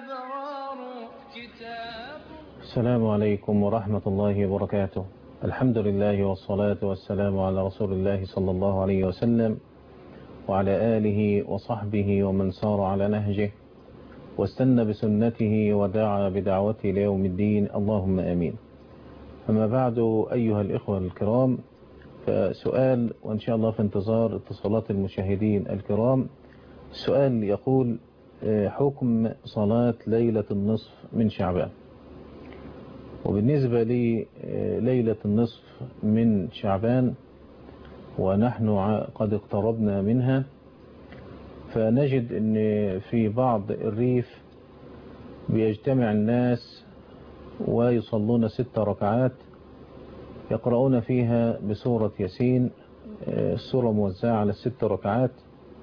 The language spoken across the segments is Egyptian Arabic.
الأبرار كتاب السلام عليكم ورحمة الله وبركاته الحمد لله والصلاة والسلام على رسول الله صلى الله عليه وسلم وعلى آله وصحبه ومن سار على نهجه واستنى بسنته ودعا بدعوته ليوم الدين اللهم آمين أما بعد أيها الإخوة الكرام فسؤال وإن شاء الله في انتظار اتصالات المشاهدين الكرام السؤال يقول حكم صلاة ليلة النصف من شعبان وبالنسبة لي ليلة النصف من شعبان ونحن قد اقتربنا منها فنجد ان في بعض الريف بيجتمع الناس ويصلون ست ركعات يقرؤون فيها بسورة ياسين السورة موزعة على الست ركعات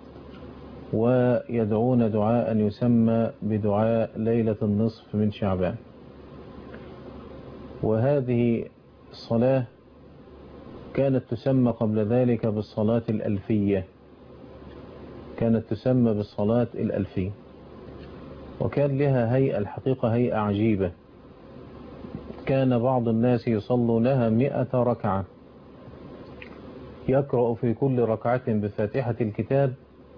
ويدعون دعاء يسمى بدعاء ليلة النصف من شعبان وهذه الصلاة كانت تسمى قبل ذلك بالصلاة الألفية كانت تسمى بالصلاة الألفية وكان لها هيئة الحقيقة هيئة عجيبة كان بعض الناس يصلونها مئة ركعة يقرأ في كل ركعة بفاتحة الكتاب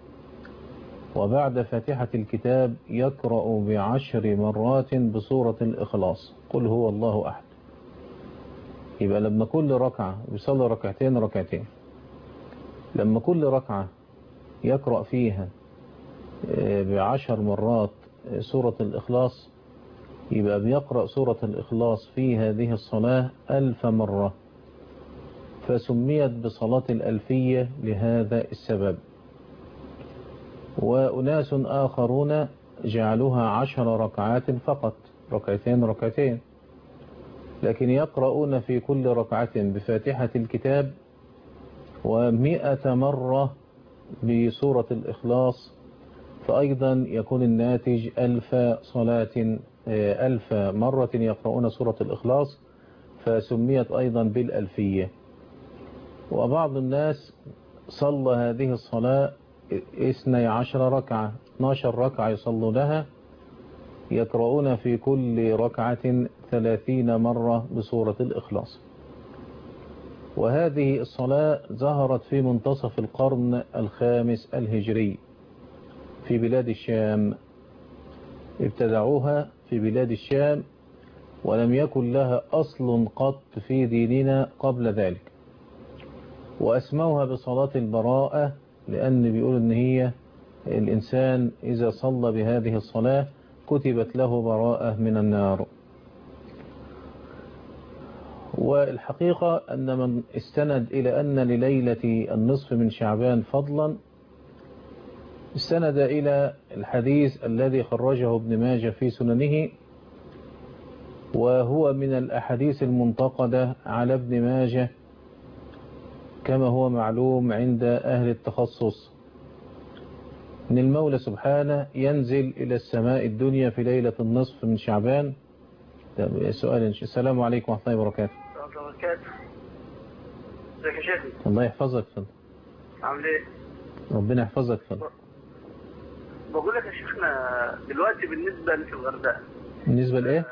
وبعد فاتحة الكتاب يقرأ بعشر مرات بصورة الإخلاص قل هو الله أحد يبقى لما كل ركعة يصلي ركعتين ركعتين لما كل ركعة يقرأ فيها بعشر مرات سورة الإخلاص يبقى بيقرأ سورة الإخلاص في هذه الصلاة ألف مرة فسميت بصلاة الألفية لهذا السبب وأناس آخرون جعلوها عشر ركعات فقط ركعتين ركعتين لكن يقرؤون في كل ركعة بفاتحة الكتاب ومئة مرة بسورة الإخلاص فأيضا يكون الناتج ألف صلاة ألف مرة يقرؤون سورة الإخلاص فسميت أيضا بالألفية وبعض الناس صلى هذه الصلاة اثني عشر ركعة 12 ركعة يصلوا لها يقرؤون في كل ركعة ثلاثين مرة بسورة الإخلاص وهذه الصلاة ظهرت في منتصف القرن الخامس الهجري في بلاد الشام ابتدعوها في بلاد الشام ولم يكن لها أصل قط في ديننا قبل ذلك وأسموها بصلاة البراءة لأن بيقول أن هي الإنسان إذا صلى بهذه الصلاة كتبت له براءة من النار والحقيقة أن من استند إلى أن لليلة النصف من شعبان فضلا استند إلى الحديث الذي خرجه ابن ماجه في سننه وهو من الأحاديث المنتقدة على ابن ماجه كما هو معلوم عند أهل التخصص أن المولى سبحانه ينزل إلى السماء الدنيا في ليلة النصف من شعبان سؤال السلام عليكم ورحمة الله وبركاته وبركاته ازيك يا شيخي الله يحفظك فضل عامل ايه ربنا يحفظك فضل بقول لك يا شيخنا دلوقتي بالنسبة في الغردقة بالنسبة لإيه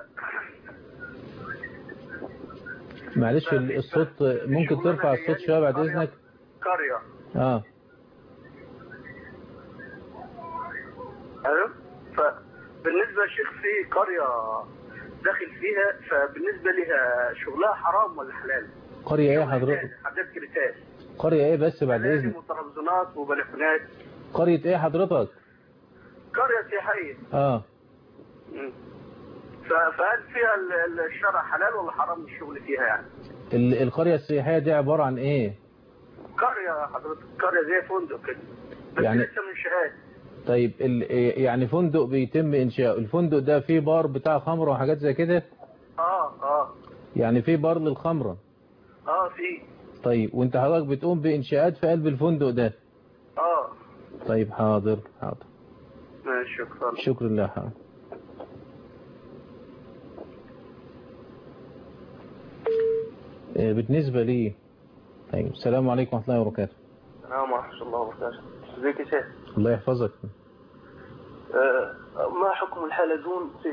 معلش الصوت ممكن ترفع الصوت شوية بعد إذنك قرية آه ايوه فبالنسبة يا شيخ في قرية داخل فيها فبالنسبة لها شغلها حرام ولا حلال؟ قرية إيه حضرتك حاجات كريتاج قرية إيه بس بعد إذنك وترابزونات وبلكونات قرية إيه حضرتك قرية سياحية آه مم. ف- فهل فيها ال- ال- الشرع حلال ولا حرام الشغل فيها يعني؟ ال- القرية السياحية دي عبارة عن إيه قرية حضرتك قرية زي فندق كده بس يعني- لسه منشآت طيب ال- يعني فندق بيتم إنشاء الفندق ده فيه بار بتاع خمرة وحاجات زي كده اه اه يعني فيه بار للخمرة اه في طيب وانت حضرتك بتقوم بإنشاءات في قلب الفندق ده اه طيب حاضر حاضر ماشي شكرا شكرا لله حاضر آه، بالنسبة لي طيب السلام عليكم ورحمة الله وبركاته السلام ورحمة الله وبركاته ازيك يا شيخ الله يحفظك آه ما حكم الحلزون في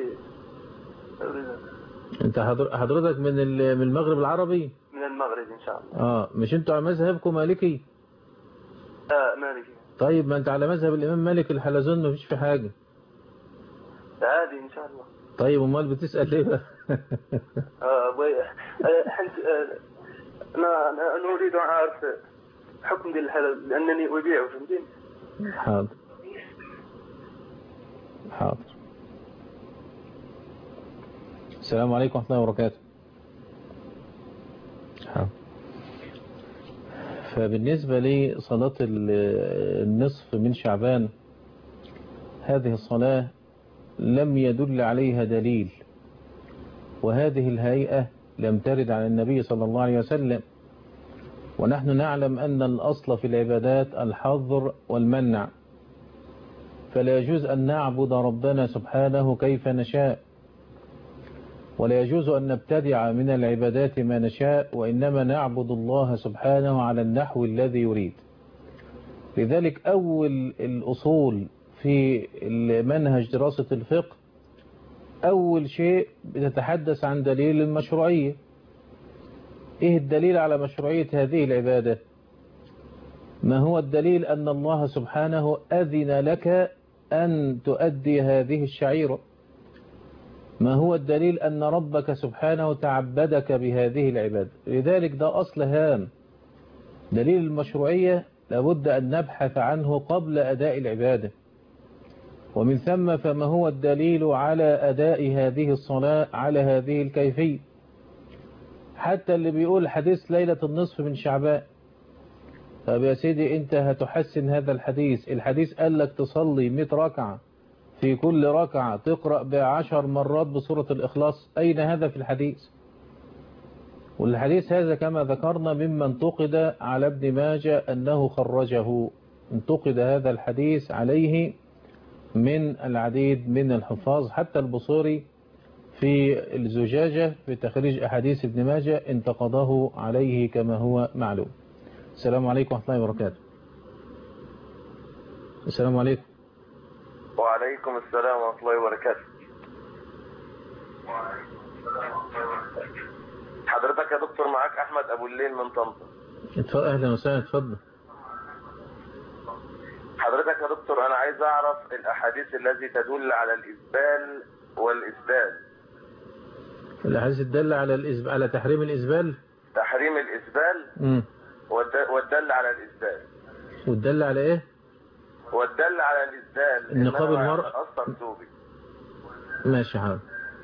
انت حضر- حضرتك من ال- من المغرب العربي من المغرب إن شاء الله اه مش انتوا على مذهبكم مالكي آه مالكي طيب ما انت على مذهب الامام مالك الحلزون مفيش في حاجة عادي إن شاء الله طيب امال بتسأل ليه بقى آه بي... آه حنت آه أنا أنا أريد أن أعرف حكم دي الحلال لأنني أبيع فهمتني حاضر حاضر السلام عليكم ورحمة الله وبركاته حاضر فبالنسبة لصلاة ال- النصف من شعبان هذه الصلاة لم يدل عليها دليل وهذه الهيئة لم ترد عن النبي صلى الله عليه وسلم ونحن نعلم أن الأصل في العبادات الحظر والمنع فلا يجوز أن نعبد ربنا سبحانه كيف نشاء ولا يجوز أن نبتدع من العبادات ما نشاء وإنما نعبد الله سبحانه على النحو الذي يريد لذلك أول الأصول في منهج دراسة الفقه أول شيء بتتحدث عن دليل المشروعية إيه الدليل على مشروعية هذه العبادة ما هو الدليل أن الله سبحانه أذن لك أن تؤدي هذه الشعيرة ما هو الدليل أن ربك سبحانه تعبدك بهذه العبادة لذلك ده أصل هام دليل المشروعية لابد أن نبحث عنه قبل أداء العبادة ومن ثم فما هو الدليل على أداء هذه الصلاة على هذه الكيفية حتى اللي بيقول حديث ليلة النصف من شعبان طب يا سيدي انت هتحسن هذا الحديث الحديث قال لك تصلي 100 ركعة في كل ركعة تقرأ بعشر مرات بسورة الإخلاص أين هذا في الحديث والحديث هذا كما ذكرنا مما انتقد على ابن ماجه أنه خرجه انتقد هذا الحديث عليه من العديد من الحفاظ حتى البصوري في الزجاجة في تخريج أحاديث ابن ماجه انتقضه عليه كما هو معلوم السلام عليكم ورحمة الله وبركاته السلام عليكم وعليكم السلام ورحمة الله وبركاته حضرتك يا دكتور معاك أحمد أبو الليل من طنطا اتفضل أهلا وسهلا اتفضل حضرتك يا دكتور أنا عايز أعرف الأحاديث التي تدل على الإسبال والإسبال الأحاديث الدل على الإسب... على تحريم الإسبال تحريم الإسبال امم والد- والدل على الإسبال والدل على إيه والدل على الإسبال النقاب إنما المرأة. أصلا ثوبي ماشي حاضر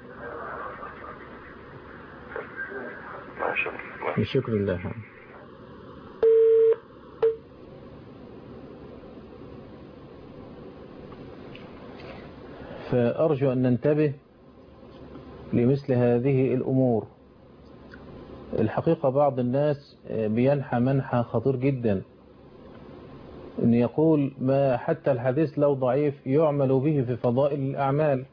ما شاء الله بشكر الله حاضر. فأرجو أن ننتبه لمثل هذه الأمور الحقيقة بعض الناس بينحى منحى خطير جدا أن يقول ما حتى الحديث لو ضعيف يعمل به في فضائل الأعمال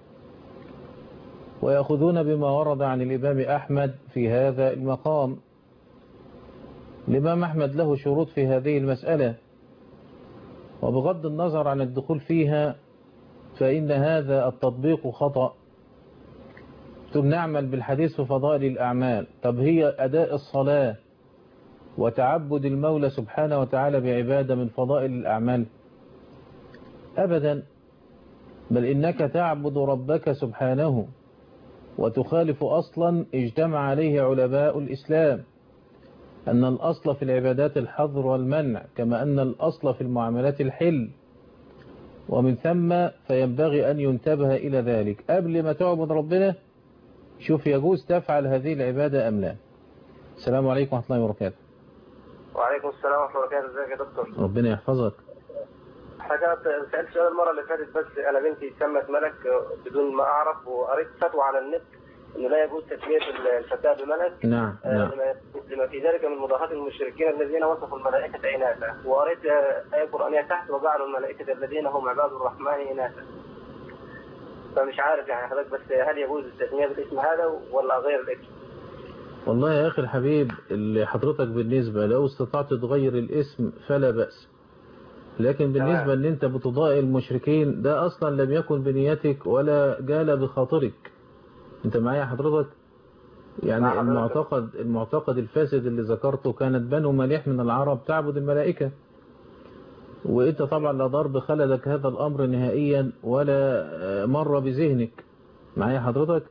ويأخذون بما ورد عن الإمام أحمد في هذا المقام الإمام أحمد له شروط في هذه المسألة وبغض النظر عن الدخول فيها فإن هذا التطبيق خطأ ثم نعمل بالحديث في فضائل الأعمال طب هي أداء الصلاة وتعبد المولى سبحانه وتعالى بعبادة من فضائل الأعمال أبدا بل إنك تعبد ربك سبحانه وتخالف أصلا اجتمع عليه علماء الإسلام أن الأصل في العبادات الحظر والمنع كما أن الأصل في المعاملات الحل ومن ثم فينبغي أن ينتبه إلى ذلك قبل ما تعبد ربنا شوف يجوز تفعل هذه العبادة أم لا السلام عليكم ورحمة الله وبركاته وعليكم السلام ورحمة الله وبركاته ازيك يا دكتور ربنا يحفظك حاجات سألت سؤال المرة اللي فاتت بس أنا بنتي سمت ملك بدون ما أعرف وقريت فتوى على النت إنه لا يجوز تسمية الفتاة بملك نعم آه، نعم لما لما في ذلك من مضاهاة المشركين الذين وصفوا الملائكة إناثا وقريت آه، آية قرآنية تحت وجعلوا الملائكة الذين هم عباد الرحمن إناثا فمش عارف يعني حضرتك بس هل يجوز التسمية بالاسم هذا ولا غير الاسم؟ والله يا أخي الحبيب اللي حضرتك بالنسبة لو استطعت تغير الاسم فلا بأس لكن بالنسبة تمام. ان انت بتضاء المشركين ده اصلا لم يكن بنيتك ولا جال بخاطرك انت معايا حضرتك مع يعني حضرتك. المعتقد المعتقد الفاسد اللي ذكرته كانت بنو مليح من العرب تعبد الملائكة وانت طبعا لا ضرب خلدك هذا الامر نهائيا ولا آه، مر بذهنك معايا حضرتك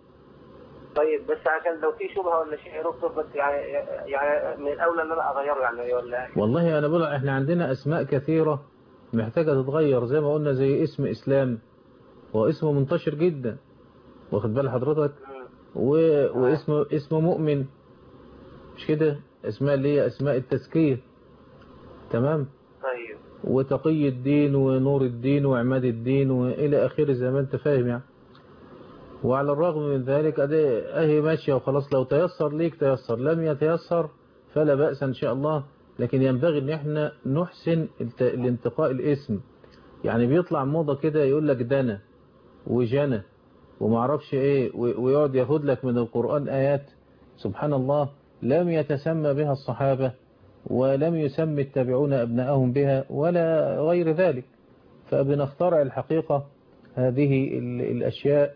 طيب بس عشان لو في شبهه ولا شيء يا دكتور بس يعني يعني من الاولى ان انا اغيره يعني ولا والله انا بقول احنا عندنا اسماء كثيرة محتاجة تتغير زي ما قلنا زي اسم اسلام هو اسمه منتشر جدا واخد بال حضرتك مم. و... واسمه اسمه مؤمن مش كده اسماء اللي هي اسماء التزكية تمام طيب وتقي الدين ونور الدين وعماد الدين والى اخره زي ما انت فاهم يعني وعلى الرغم من ذلك ادي اهي ماشيه وخلاص لو تيسر ليك تيسر لم يتيسر فلا بأس ان شاء الله لكن ينبغي ان احنا نحسن الت- الانتقاء الاسم يعني بيطلع موضة كده يقول لك دنا وجنى وما اعرفش ايه و- ويقعد ياخد لك من القرآن ايات سبحان الله لم يتسمى بها الصحابة ولم يسمي التابعون أبنائهم بها ولا غير ذلك فبنخترع الحقيقة هذه ال- الأشياء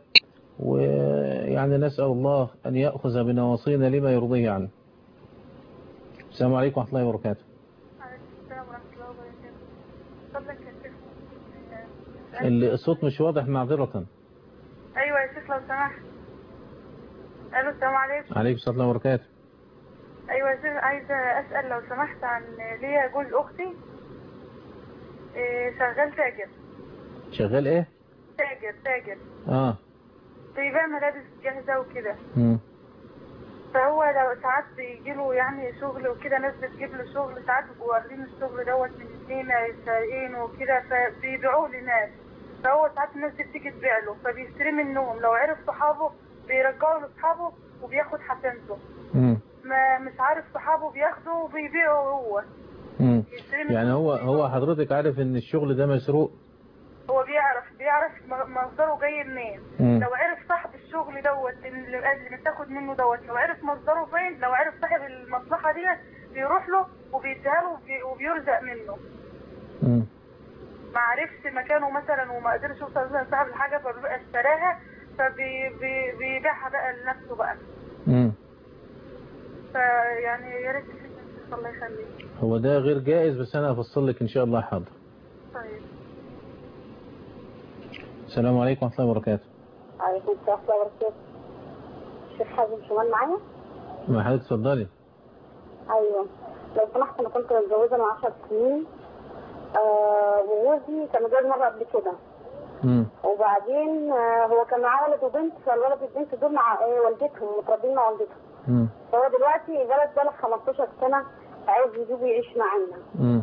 ويعني نسأل الله أن يأخذ بنواصينا لما يرضيه عنه السلام عليكم ورحمة الله وبركاته عليكم السلام ورحمة الله وبركاته. فضلك يا شيخ. ال- الصوت مش واضح معذرة أيوة يا شيخ لو سمحت. ألو السلام عليكم. عليكم السلام ورحمة الله وبركاته أيوة يا شيخ عايزة أسأل لو سمحت عن ليا جوز أختي إيه، شغال تاجر شغال ايه تاجر تاجر اه بيبيع ملابس جاهزة وكده مم. فهو لو ساعات بيجيله يعني شغل وكده ناس بتجيب له شغل ساعات بيبقوا واخدين الشغل دوت من اتنين سايقين وكده فبيبيعوه لناس فهو ساعات الناس دي بتيجي تبيع له فبيشتري منهم لو عرف صحابه بيرجعوا لاصحابه وبياخد حسنته مم. ما مش عارف صحابه بياخده وبيبيعه هو مم. يشتري من يعني هو هو حضرتك عارف ان الشغل ده مسروق هو بيعرف بيعرف م- مصدره جاي منين مم. لو عرف صاحب الشغل دوت اللي اللي بتاخد منه دوت لو عرف مصدره فين لو عرف صاحب المصلحه دي بيروح له وبيديها له وبي- وبيرزق منه مم. ما عرفش مكانه مثلا وما قدرش يوصل مثلا صاحب الحاجه فبيبقى اشتراها فبيبيعها بقى لنفسه بقى مم. فيعني يا ريت الشيخ ينصح الله يخليك هو ده غير جائز بس انا هفصل لك ان شاء الله حاضر طيب السلام عليكم ورحمة الله وبركاته عليكم السلام ورحمة الله وبركاته. الشيخ حازم شمال معايا؟ ما حضرتك اتفضلي أيوه. لو سمحت أنا كنت متجوزة من 10 سنين آه وجوزي كان متجوز مرة قبل كده مم. وبعدين آه هو كان معاه ولد وبنت فالولد والبنت دول مع آه والدتهم متربيين مع والدتهم مم. فهو دلوقتي الولد بلغ 15 سنة عايز يجيبه يعيش معانا مم.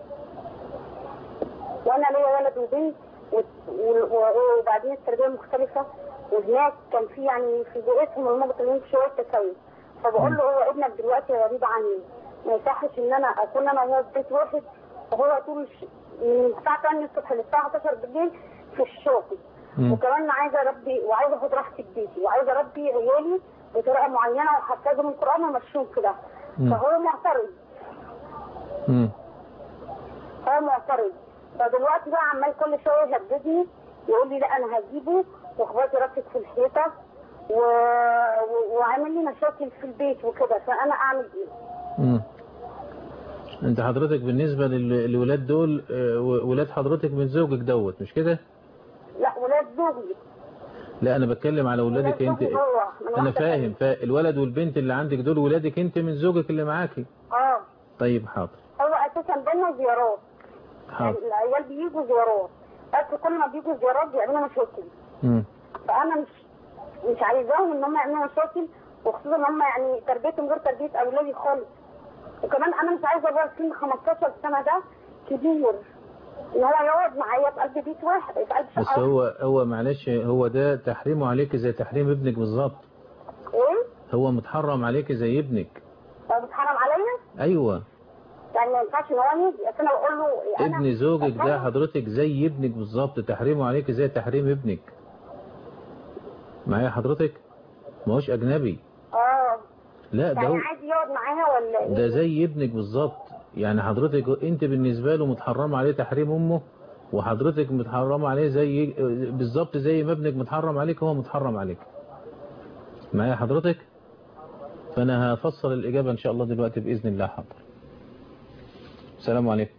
وانا ليا ولد وبنت و- و- و- وبعدين التربيه مختلفه وهناك كان في يعني في بيئتهم المغربيين شويه تساوي فبقول له هو ابنك دلوقتي غريب عني ما يصحش ان انا اكون انا وهو في بيت واحد وهو طول الش... من الساعه 8 الصبح للساعه 11 بالليل في الشغل مم. وكمان عايزه اربي وعايزه اخد راحتي في بيتي وعايزه اربي عيالي بطريقه معينه واحفظهم القران وامشيهم كده مم. فهو معترض مم. هو معترض فدلوقتي بقى عمال كل شويه يهددني يقول لي لا انا هجيبه واخباتي ركز في الحيطه و... و... وعامل لي مشاكل في البيت وكده فانا اعمل ايه؟ مم. انت حضرتك بالنسبة لل- للولاد دول آه، و- ولاد حضرتك من زوجك دوت مش كده لا ولاد زوجي لا انا بتكلم على ولادك ولاد انت زوجي هو من انا واحدة فاهم فالولد والبنت اللي عندك دول ولادك انت من زوجك اللي معاكي تانية. اه طيب حاضر هو اساسا بينا زيارات يعني حاضر العيال بيجوا زيارات بس كل ما بيجوا زيارات بيعملوا مشاكل مم. فانا مش مش عايزاهم ان هم يعملوا مشاكل وخصوصا ان هم يعني تربيتهم غير تربيه اولادي خالص وكمان انا مش عايزه ابقى سن 15 سنه ده كبير ان هو يقعد معايا في قلب بيت واحد في قلب بس شقه هو هو معلش هو ده تحريمه عليك زي تحريم ابنك بالظبط ايه هو متحرم عليك زي ابنك هو بيتحرم عليا ايوه يعني ما ينفعش ان هو يجي بس انا بقول له انا ابن زوجك ده أنا- حضرتك زي ابنك بالظبط تحريمه عليك زي تحريم ابنك معايا حضرتك ما هوش اجنبي اه لا ده يعني هو عادي يقعد معاها ولا ايه؟ ده زي ابنك بالظبط يعني حضرتك انت بالنسبة له متحرم عليه تحريم امه وحضرتك متحرم عليه زي بالظبط زي ما ابنك متحرم عليك هو متحرم عليك معايا حضرتك فانا هفصل الاجابة ان شاء الله دلوقتي باذن الله حاضر السلام عليكم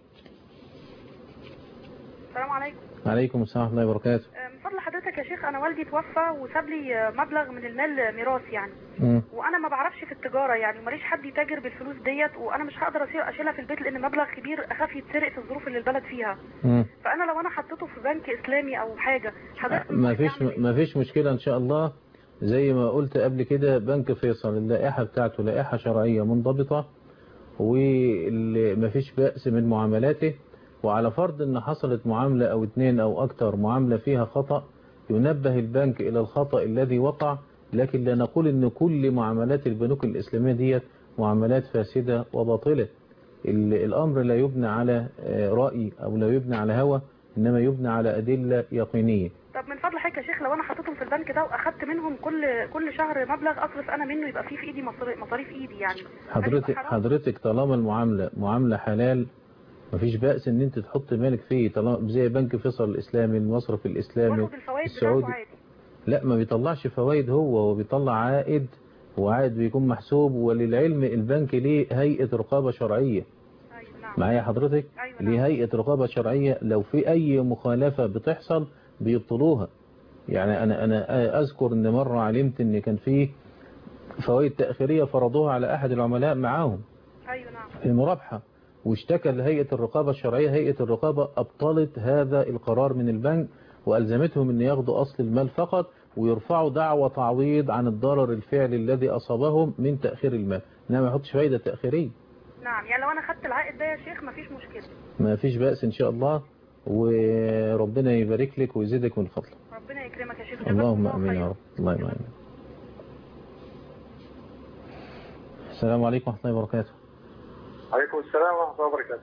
السلام عليكم عليكم السلام ورحمة الله وبركاته آه، من فضل حضرتك يا شيخ انا والدي توفى وساب لي آه، مبلغ من المال ميراث يعني مم. وانا ما بعرفش في التجاره يعني وماليش حد يتاجر بالفلوس ديت وانا مش هقدر أشيل- اشيلها في البيت لان مبلغ كبير اخاف يتسرق في الظروف اللي البلد فيها مم. فانا لو انا حطيته في بنك اسلامي او حاجه حضرتك ما ممكن فيش أعمل إيه؟ ما فيش مشكلة ان شاء الله زي ما قلت قبل كده بنك فيصل اللائحة بتاعته لائحة شرعية منضبطة وما فيش بأس من معاملاته وعلى فرض ان حصلت معاملة او اتنين او اكتر معاملة فيها خطأ ينبه البنك الى الخطأ الذي وقع لكن لا نقول ان كل معاملات البنوك الاسلامية ديت معاملات فاسدة وباطلة ال- الامر لا يبنى على آه، رأي او لا يبنى على هوى انما يبنى على ادلة يقينية طب من فضل حضرتك يا شيخ لو انا حطيتهم في البنك ده واخدت منهم كل كل شهر مبلغ اصرف انا منه يبقى فيه في ايدي مصاريف مصاريف ايدي يعني حضرتك هيبقى حرام؟ حضرتك طالما المعاملة معاملة حلال مفيش بأس ان انت تحط مالك فيه طالما زي بنك فيصل الاسلامي المصرف الاسلامي واخد الفوائد بتاعته السعودي عادي لا ما بيطلعش فوائد هو هو بيطلع عائد وعائد بيكون محسوب وللعلم البنك ليه هيئة رقابة شرعية ايوه نعم معايا حضرتك ايوه ليه نعم هيئة رقابة شرعية لو في اي مخالفة بتحصل بيبطلوها يعني انا انا اذكر ان مرة علمت ان كان في فوائد تأخيرية فرضوها على احد العملاء معاهم ايوه نعم في مرابحة واشتكى لهيئة الرقابة الشرعية هيئة الرقابة أبطلت هذا القرار من البنك وألزمتهم أن ياخدوا أصل المال فقط ويرفعوا دعوى تعويض عن الضرر الفعلي الذي أصابهم من تأخير المال إنما ما يحطش فايدة تأخيرية نعم يعني لو انا خدت العائد ده يا شيخ مفيش مشكله ما فيش بأس إن شاء الله وربنا يبارك لك ويزيدك من فضله ربنا يكرمك يا شيخ جزاكم اللهم الله أمين يا خير. رب الله يبارك السلام عليكم ورحمة الله وبركاته عليكم السلام ورحمة الله وبركاته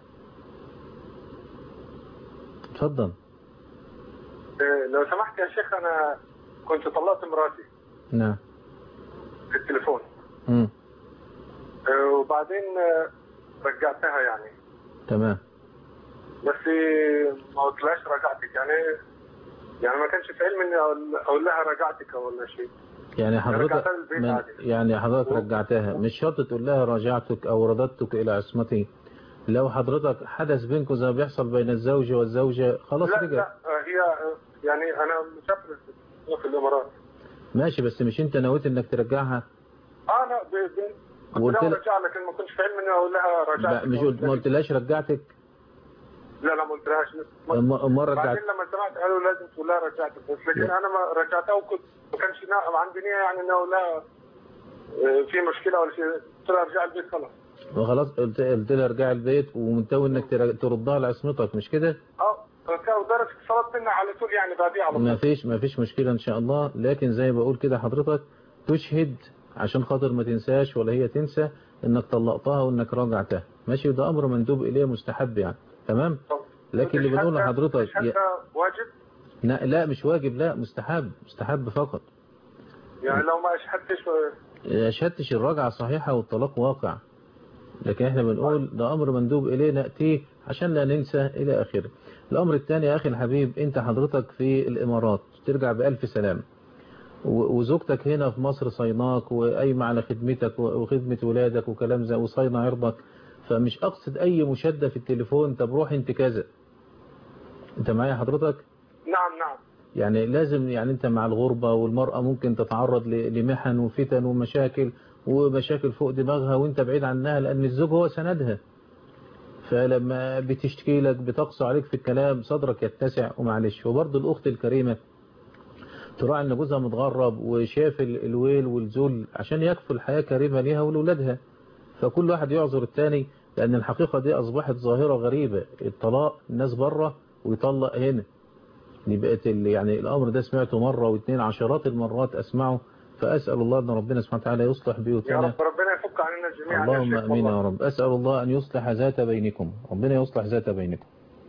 اتفضل إيه، لو سمحت يا شيخ أنا كنت طلقت مراتي نعم في التليفون مم. إيه، وبعدين آه، رجعتها يعني تمام بس ما قلتلهاش رجعتك يعني يعني ما كانش في علمي اني اقول أقول لها رجعتك ولا شيء يعني حضرتك رجعتها للبيت من عادي. يعني حضرتك رجعتها مش شرط تقول لها راجعتك او رددتك الى عصمتي لو حضرتك حدث بينكم زي ما بيحصل بين الزوج والزوجة خلاص لا رجع لا آه، هي آه، يعني انا مسافر في الامارات ماشي بس مش انت نويت انك ترجعها اه لا ب... ب... كنت وقلت ناوي لها- ارجع لكن ما كنتش في علمي اني اقول لها لا رجعتك مش قلت ما قلتلهاش رجعتك لا لا ما قلتلهاش أما أما رجعت بعدين لما سمعت قالوا لازم تقول لها رجعتك بس لكن لا. انا ما رجعتها وكنت ما كانش نا- عندي نيه يعني اني اقول لها آه، في مشكله ولا شيء قلت لها ارجع البيت خلاص وخلاص قلت قلت لها ارجعي البيت ومنتوي انك تر- تردها لعصمتك مش كده اه كان درجه اتصالات منا على طول يعني بعديها على ما طول فيش ما فيش مشكلة ان شاء الله لكن زي ما بقول كده حضرتك تشهد عشان خاطر ما تنساش ولا هي تنسى انك طلقتها وانك راجعتها ماشي ده امر مندوب اليه مستحب يعني تمام طب لكن اللي بنقوله لحضرتك الشهادة يا- واجب لا, لا مش واجب لا مستحب مستحب فقط يعني لو ما اشهدتش آه، شهدتش الرجعة صحيحة والطلاق واقع لكن احنا بنقول ده امر مندوب اليه نأتيه عشان لا ننسى الى اخره الامر الثاني يا اخي الحبيب انت حضرتك في الامارات ترجع بألف سلام و- وزوجتك هنا في مصر صيناك وقايمة على خدمتك و- وخدمة ولادك وكلام زي وصينة عرضك فمش اقصد اي مشادة في التليفون طب روح انت كذا انت معايا حضرتك نعم نعم يعني لازم يعني انت مع الغربة والمرأة ممكن تتعرض ل- لمحن وفتن ومشاكل ومشاكل فوق دماغها وانت بعيد عنها لان الزوج هو سندها فلما بتشتكي لك بتقصى عليك في الكلام صدرك يتسع ومعلش وبرضه الاخت الكريمة تراعي ان جوزها متغرب وشاف ال- الويل والذل عشان يكفل الحياة كريمة ليها ولولادها فكل واحد يعذر التاني لان الحقيقة دي اصبحت ظاهرة غريبة الطلاق الناس بره ويطلق هنا دي بقت ال- يعني الأمر ده سمعته مرة واثنين عشرات المرات أسمعه فأسأل الله أن ربنا سبحانه وتعالى يصلح يا بيوتنا رب ربنا يفك عننا جميعا يا اللهم شيخ أمين والله. يا رب أسأل الله أن يصلح ذات بينكم ربنا يصلح ذات بينكم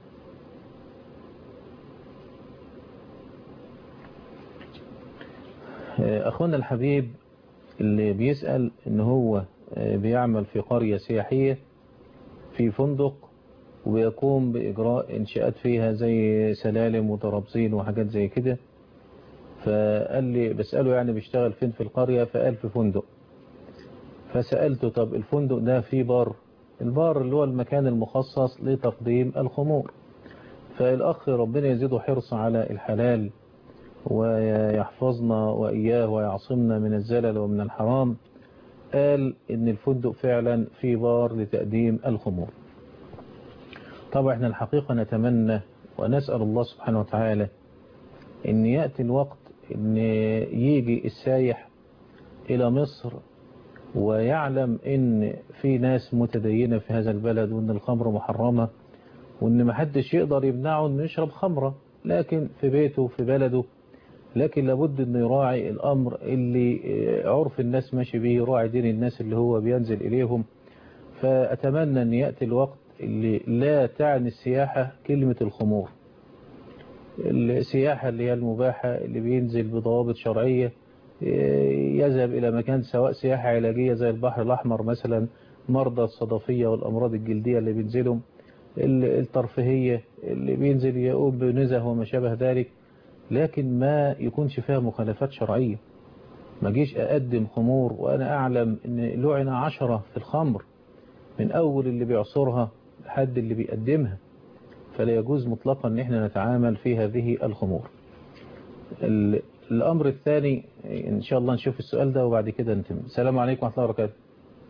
آه، أخونا الحبيب اللي بيسأل إن هو آه، بيعمل في قرية سياحية في فندق ويقوم بإجراء إنشاءات فيها زي سلالم وترابزين وحاجات زي كده فقال لي بسأله يعني بيشتغل فين في القرية فقال في فندق فسألته طب الفندق ده فيه بار البار اللي هو المكان المخصص لتقديم الخمور فالأخ ربنا يزيده حرص على الحلال ويحفظنا وإياه ويعصمنا من الزلل ومن الحرام قال إن الفندق فعلا فيه بار لتقديم الخمور طبعا احنا الحقيقة نتمنى ونسأل الله سبحانه وتعالى ان يأتي الوقت ان يجي السايح الى مصر ويعلم ان في ناس متدينة في هذا البلد وان الخمر محرمة وان محدش يقدر يمنعه انه يشرب خمرة لكن في بيته في بلده لكن لابد انه يراعي الامر اللي عرف الناس ماشي به يراعي دين الناس اللي هو بينزل اليهم فاتمنى ان يأتي الوقت اللي لا تعني السياحة كلمة الخمور السياحة اللي هي المباحة اللي بينزل بضوابط شرعية يذهب إلى مكان سواء سياحة علاجية زي البحر الأحمر مثلا مرضى الصدفية والأمراض الجلدية اللي بينزلهم الترفيهية اللي بينزل يقوم بنزه وما شابه ذلك لكن ما يكونش فيها مخالفات شرعية ما جيش أقدم خمور وأنا أعلم أن لعن عشرة في الخمر من أول اللي بيعصرها لحد اللي بيقدمها فلا يجوز مطلقا ان احنا نتعامل في هذه الخمور الامر الثاني ان شاء الله نشوف السؤال ده وبعد كده نتم السلام عليكم ورحمه الله وبركاته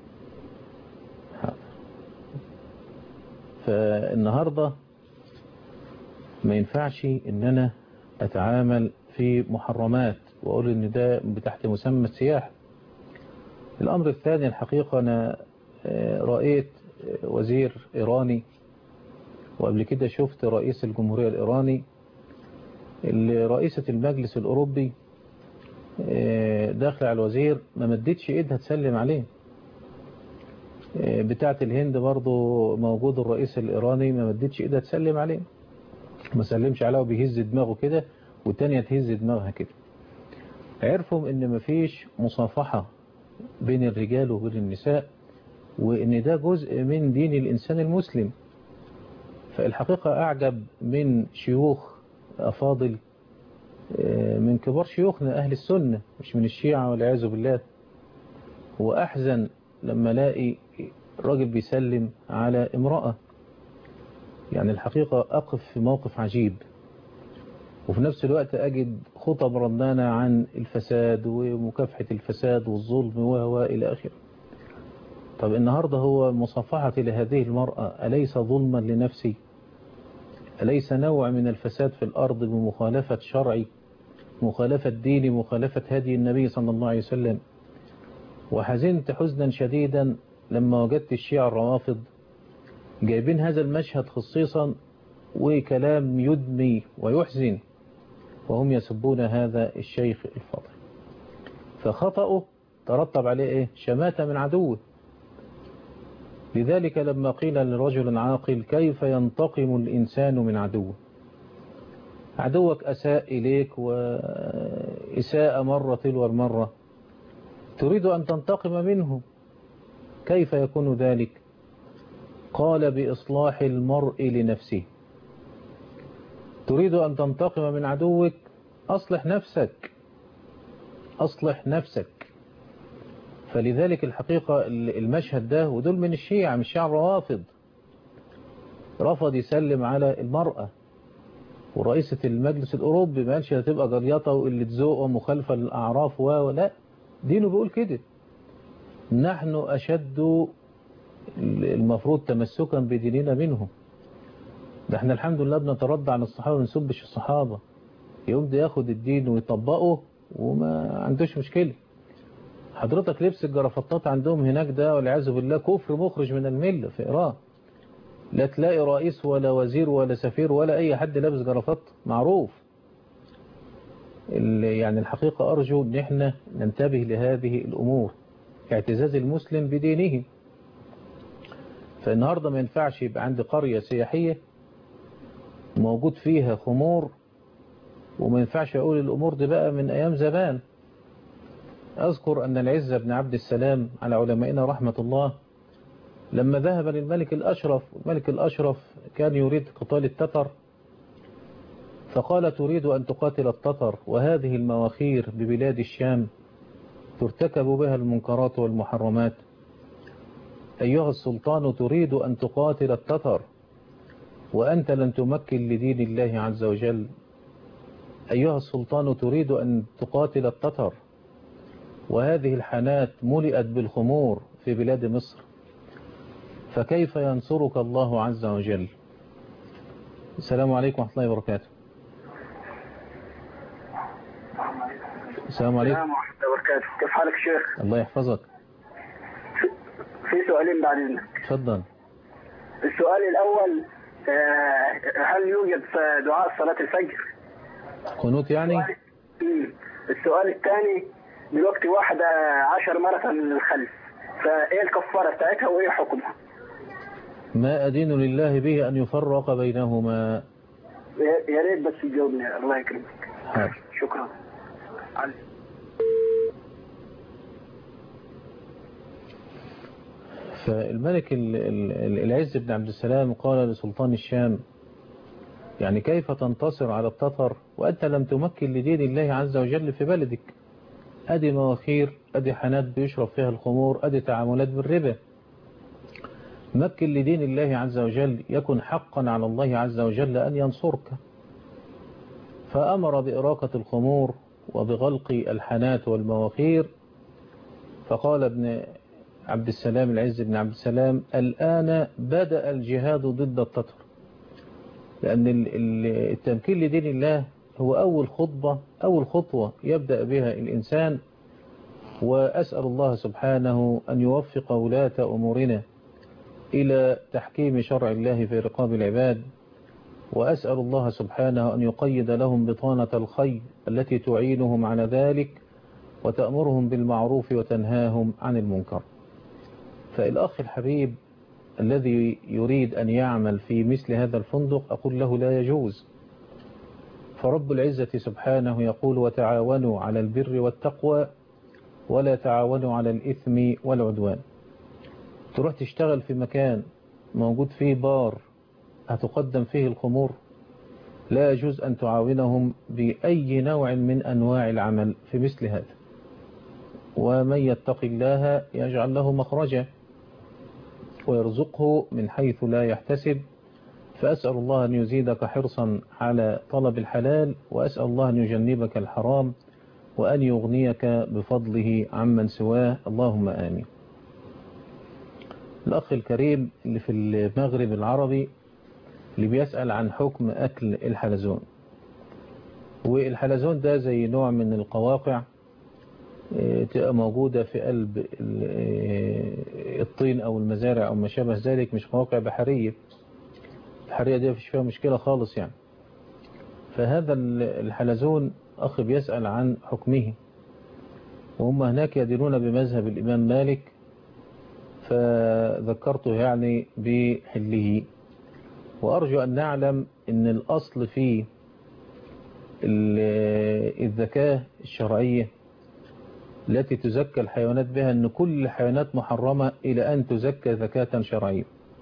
فالنهاردة ما ينفعش ان انا اتعامل في محرمات واقول ان ده تحت مسمى السياحة الامر الثاني الحقيقة انا رأيت وزير ايراني وقبل كده شفت رئيس الجمهورية الإيراني اللي رئيسة المجلس الأوروبي داخل على الوزير ما مدتش ايدها تسلم عليه بتاعة الهند برضو موجود الرئيس الإيراني ما مدتش ايدها تسلم عليه ما سلمش عليه وبيهز دماغه كده والتانية تهز دماغها كده عرفوا ان مفيش مصافحة بين الرجال وبين النساء وان ده جزء من دين الإنسان المسلم فالحقيقة أعجب من شيوخ أفاضل من كبار شيوخنا أهل السنة مش من الشيعة والعياذ بالله وأحزن لما الاقي راجل بيسلم على امرأة يعني الحقيقة أقف في موقف عجيب وفي نفس الوقت أجد خطب رنانة عن الفساد ومكافحة الفساد والظلم وهو إلى آخره طب النهاردة هو مصافحة لهذه المرأة أليس ظلما لنفسي أليس نوع من الفساد في الأرض بمخالفة شرعي مخالفة ديني مخالفة هدي النبي صلى الله عليه وسلم وحزنت حزنا شديدا لما وجدت الشيعة الروافض جايبين هذا المشهد خصيصا وكلام يدمي ويحزن وهم يسبون هذا الشيخ الفاضل فخطأه ترتب عليه ايه شماتة من عدوه لذلك لما قيل لرجل عاقل كيف ينتقم الإنسان من عدوه عدوك أساء إليك وإساءة مرة تلو المرة تريد أن تنتقم منه كيف يكون ذلك قال بإصلاح المرء لنفسه تريد أن تنتقم من عدوك أصلح نفسك أصلح نفسك فلذلك الحقيقة المشهد ده ودول من الشيعة من الشيعة الروافض رفض يسلم على المرأة ورئيسة المجلس الأوروبي ما قالش هتبقى جريطة وقلة ذوق ومخالفة للأعراف ولا دينه بيقول كده نحن أشد المفروض تمسكا بديننا منهم ده احنا الحمد لله بنترضى عن الصحابة ما نسبش الصحابة يوم ده ياخد الدين ويطبقه وما عندوش مشكلة حضرتك لبس الجرافطات عندهم هناك ده والعياذ بالله كفر مخرج من الملة في إيران لا تلاقي رئيس ولا وزير ولا سفير ولا أي حد لابس جرافط معروف يعني الحقيقة أرجو أن احنا ننتبه لهذه الأمور اعتزاز المسلم بدينه فالنهاردة ما ينفعش يبقى عندي قرية سياحية موجود فيها خمور وما ينفعش أقول الأمور دي بقى من أيام زمان أذكر أن العزة بن عبد السلام على علمائنا رحمة الله لما ذهب للملك الأشرف الملك الأشرف كان يريد قتال التتر فقال تريد أن تقاتل التتر وهذه المواخير ببلاد الشام ترتكب بها المنكرات والمحرمات أيها السلطان تريد أن تقاتل التتر وأنت لن تمكن لدين الله عز وجل أيها السلطان تريد أن تقاتل التتر وهذه الحانات ملئت بالخمور في بلاد مصر فكيف ينصرك الله عز وجل السلام عليكم ورحمة الله وبركاته السلام عليكم السلام ورحمة الله وبركاته كيف حالك شيخ الله يحفظك في سؤالين بعد إذنك تفضل السؤال الأول آه، هل يوجد في دعاء صلاة الفجر قنوت يعني مم. السؤال الثاني دلوقتي واحدة عشر مرة للخلف فايه الكفارة بتاعتها وايه حكمها ما أدين لله به أن يفرق بينهما يا يا ريت بس تجاوبني الله يكرمك حاضر شكرا علي. فالملك ال- ال- العز بن عبد السلام قال لسلطان الشام يعني كيف تنتصر على التتر وأنت لم تمكن لدين الله عز وجل في بلدك أدي مواخير أدي حانات بيشرب فيها الخمور أدي تعاملات بالربا مكن لدين الله عز وجل يكن حقا على الله عز وجل أن ينصرك فأمر بإراقة الخمور وبغلق الحانات والمواخير فقال ابن عبد السلام العز بن عبد السلام الآن بدأ الجهاد ضد التتر لأن ال- ال- التمكين لدين الله هو أول خطبة أول خطوة يبدأ بها الإنسان وأسأل الله سبحانه أن يوفق ولاة أمورنا إلى تحكيم شرع الله في رقاب العباد وأسأل الله سبحانه أن يقيد لهم بطانة الخير التي تعينهم على ذلك وتأمرهم بالمعروف وتنهاهم عن المنكر فالأخ الحبيب الذي يريد أن يعمل في مثل هذا الفندق أقول له لا يجوز فرب العزة سبحانه يقول وتعاونوا على البر والتقوى ولا تعاونوا على الإثم والعدوان تروح تشتغل في مكان موجود فيه بار هتقدم فيه الخمور لا يجوز أن تعاونهم بأي نوع من أنواع العمل في مثل هذا ومن يتق الله يجعل له مخرجا ويرزقه من حيث لا يحتسب فأسأل الله أن يزيدك حرصا على طلب الحلال وأسأل الله أن يجنبك الحرام وأن يغنيك بفضله عمن سواه اللهم آمين الأخ الكريم اللي في المغرب العربي اللي بيسأل عن حكم أكل الحلزون والحلزون ده زي نوع من القواقع آه، تبقى موجودة في قلب ال- آه، الطين أو المزارع أو ما شابه ذلك مش قواقع بحرية البحرية دي مفيش فيها مشكلة خالص يعني فهذا ال- الحلزون أخ بيسأل عن حكمه وهم هناك يدينون بمذهب الإمام مالك فذكرته يعني بحله وأرجو أن نعلم أن الأصل في ال- الذكاة الشرعية التي تزكى الحيوانات بها أن كل الحيوانات محرمة إلى أن تزكى زكاة شرعية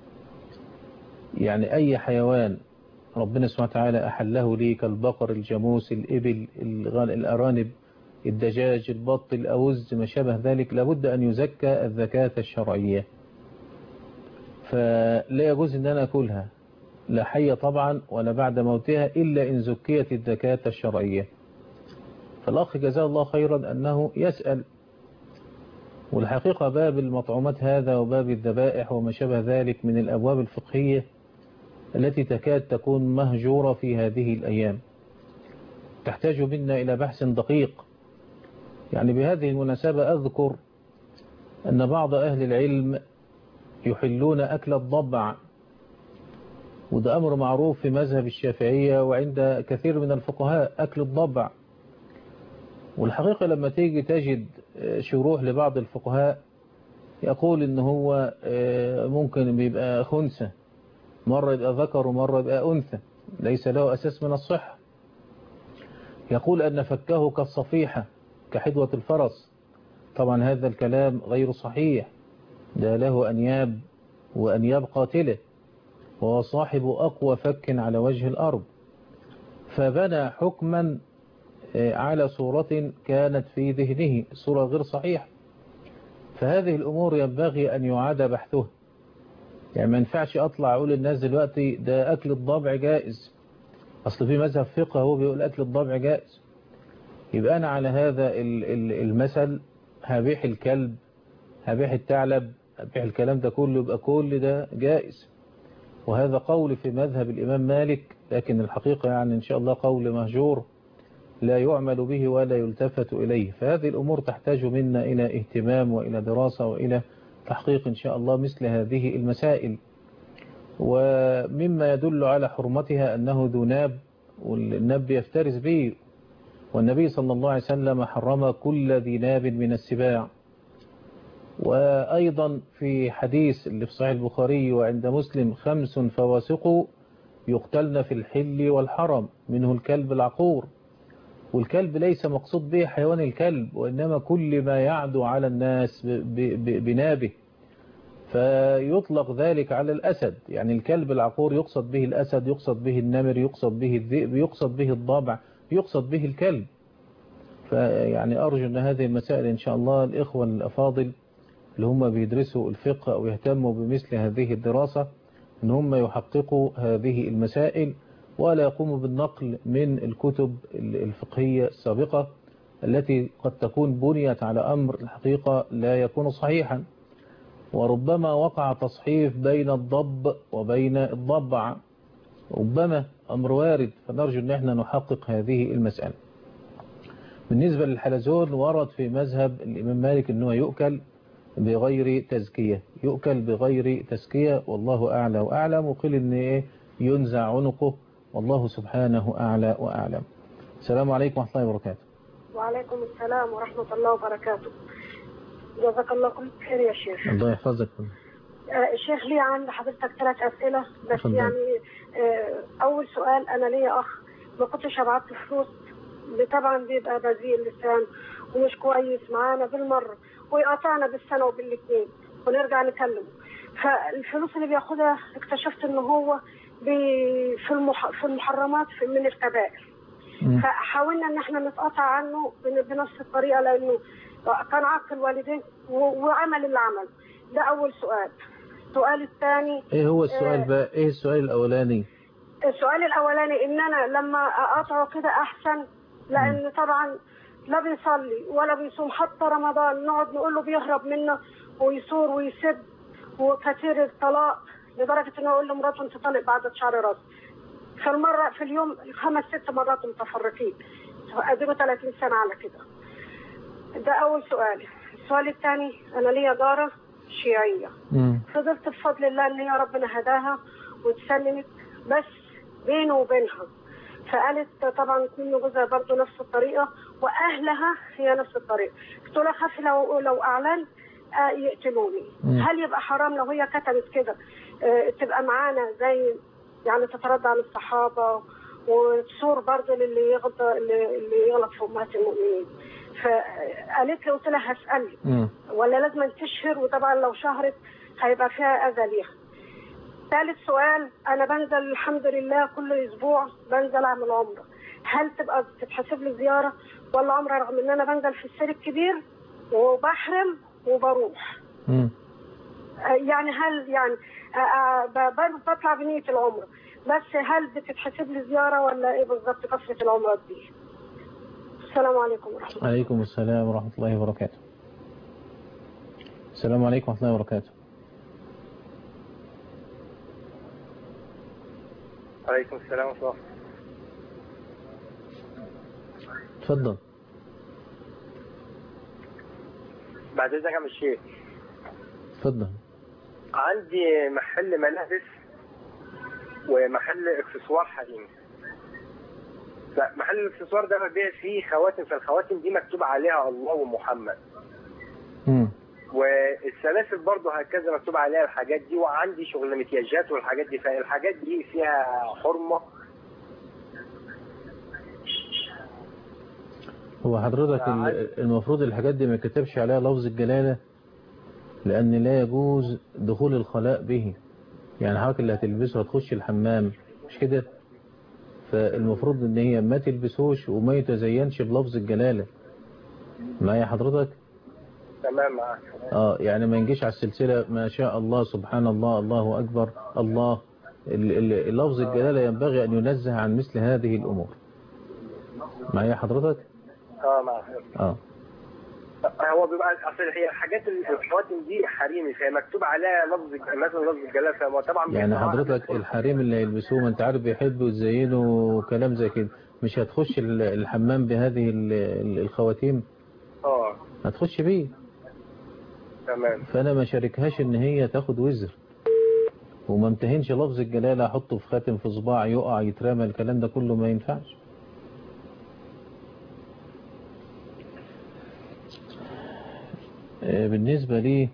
يعني أي حيوان ربنا سبحانه وتعالى أحله لي كالبقر الجاموس الإبل الغال الأرانب الدجاج البط الأوز ما شابه ذلك لابد أن يزكى الزكاة الشرعية فلا يجوز أن أنا أكلها لا حية طبعا ولا بعد موتها إلا إن زكيت الزكاة الشرعية فالأخ جزاه الله خيرا أنه يسأل والحقيقة باب المطعومات هذا وباب الذبائح وما شابه ذلك من الأبواب الفقهية التي تكاد تكون مهجورة في هذه الأيام تحتاج منا إلى بحث دقيق يعني بهذه المناسبة أذكر أن بعض أهل العلم يحلون أكل الضبع وده أمر معروف في مذهب الشافعية وعند كثير من الفقهاء أكل الضبع والحقيقة لما تيجي تجد شروح لبعض الفقهاء يقول إن هو ممكن بيبقى خنثى مرة يبقى ذكر ومرة يبقى أنثى ليس له أساس من الصحة يقول أن فكه كالصفيحة كحدوة الفرس طبعا هذا الكلام غير صحيح ده له أنياب وأن يبقى تله وهو صاحب أقوى فك على وجه الأرض فبنى حكما على صورة كانت في ذهنه صورة غير صحيحة فهذه الأمور ينبغي أن يعاد بحثها يعني ما ينفعش أطلع أقول للناس دلوقتي ده أكل الضبع جائز أصل في مذهب فقه هو بيقول أكل الضبع جائز يبقى أنا على هذا المثل هبيح الكلب هبيح الثعلب هبيح الكلام ده كله يبقى كل ده جائز وهذا قول في مذهب الإمام مالك لكن الحقيقة يعني إن شاء الله قول مهجور لا يعمل به ولا يلتفت إليه فهذه الأمور تحتاج منا إلى اهتمام وإلى دراسة وإلى تحقيق إن شاء الله مثل هذه المسائل ومما يدل على حرمتها أنه ذو ناب والناب يفترس به والنبي صلى الله عليه وسلم حرم كل ذي ناب من السباع وأيضا في حديث اللي في صحيح البخاري وعند مسلم خمس فواسق يقتلن في الحل والحرم منه الكلب العقور والكلب ليس مقصود به حيوان الكلب وإنما كل ما يعدو على الناس بنابه فيطلق ذلك على الأسد يعني الكلب العقور يقصد به الأسد يقصد به النمر يقصد به الذئب يقصد به الضبع يقصد به الكلب فيعني أرجو أن هذه المسائل إن شاء الله الإخوة الأفاضل اللي هم بيدرسوا الفقه أو يهتموا بمثل هذه الدراسة أن هم يحققوا هذه المسائل ولا يقوموا بالنقل من الكتب الفقهية السابقة التي قد تكون بنيت على أمر الحقيقة لا يكون صحيحا وربما وقع تصحيف بين الضب وبين الضبع ربما أمر وارد فنرجو أن احنا نحقق هذه المسألة بالنسبة للحلزون ورد في مذهب الإمام مالك أنه يؤكل بغير تزكية يؤكل بغير تزكية والله أعلى وأعلم وقيل أن إيه ينزع عنقه والله سبحانه أعلى وأعلم السلام عليكم ورحمة الله وبركاته وعليكم السلام ورحمة الله وبركاته جزاك الله كل خير يا شيخ الله يحفظك آه شيخ لي عند حضرتك ثلاث أسئلة بس تفضل. يعني آه أول سؤال أنا ليا أخ ما كنتش هبعت فلوس طبعا بيبقى بذيء اللسان ومش كويس معانا بالمرة ويقطعنا بالسنة وبالاثنين ونرجع نكلمه فالفلوس اللي بياخدها اكتشفت ان هو بي- في المح... في المحرمات في من الكبائر مم. فحاولنا ان احنا نتقطع عنه بن- بنفس الطريقه لانه كان عق الوالدين و- وعمل اللي عمله ده اول سؤال السؤال الثاني ايه هو السؤال آه. بقى ايه السؤال الاولاني السؤال الاولاني ان انا لما اقاطعه كده احسن لان طبعا لا بيصلي ولا بيصوم حتى رمضان نقعد نقول له بيهرب منا ويثور ويسب وكثير الطلاق لدرجه انه يقول لمراته انت طالق بعد شهر راس في المره في اليوم خمس ست مرات متفرقين اديله 30 سنه على كده ده اول سؤال السؤال الثاني انا ليا جاره شيعيه مم. فضلت بفضل الله ان هي ربنا هداها واتسلمت بس بينه وبينها فقالت طبعا من جوزها برضه نفس الطريقه واهلها هي نفس الطريقه قلت لها خافي لو لو اعلنت آه، يقتلوني مم. هل يبقى حرام لو هي كتبت كده آه، تبقى معانا زي يعني تترضى عن الصحابه وتصور برضه للي يغلط اللي اللي يغلط في امهات المؤمنين فقالت لي قلت لها هسالك مم. ولا لازم تشهر وطبعا لو شهرت هيبقى فيها اذى ليها ثالث سؤال انا بنزل الحمد لله كل اسبوع بنزل اعمل عمره هل تبقى تتحسب لي زياره ولا عمره رغم ان انا بنزل في السير الكبير وبحرم وبروح مم. آه، يعني هل يعني آه، آه، ب- ب- بطلع بنيه العمره بس هل بتتحسب لي زياره ولا ايه بالظبط كثره العمرات دي السلام عليكم ورحمه الله عليكم السلام ورحمة الله وبركاته السلام عليكم ورحمة الله وبركاته عليكم السلام ورحمة الله تفضل بعد إذنك يا عم الشيخ تفضل عندي محل ملابس ومحل اكسسوار حريمي فمحل الاكسسوار ده ببيع فيه خواتم فالخواتم دي مكتوب عليها الله ومحمد مم. والسلاسل برضه هكذا مكتوب عليها الحاجات دي وعندي شغل مكياجات والحاجات دي فالحاجات دي فيها حرمة هو حضرتك ال- المفروض الحاجات دي ما كتبش عليها لفظ الجلالة لأن لا يجوز دخول الخلاء به يعني حضرتك اللي هتلبسه هتخش الحمام مش كده فالمفروض ان هي ما تلبسوش وما يتزينش بلفظ الجلالة معايا حضرتك تمام معاك اه يعني ما ينجيش على السلسلة ما شاء الله سبحان الله الله أكبر الله ال- ال- لفظ الجلالة ينبغي أن ينزه عن مثل هذه الأمور معايا حضرتك اه معاك اه هو بيبقى اصل هي حاجات الخواتم دي حريمي فهي مكتوب عليها لفظ مثلا لفظ الجلال فهو طبعا يعني بيبقى حضرتك الحريم اللي هيلبسوه ما انت عارف بيحبوا يزينوا كلام زي كده مش هتخش ال- الحمام بهذه ال- ال- الخواتيم اه هتخش بيه تمام فانا ما شاركهاش ان هي تاخد وزر وما امتهنش لفظ الجلالة احطه في خاتم في صباع يقع يترمى الكلام ده كله ما ينفعش آه، بالنسبة لي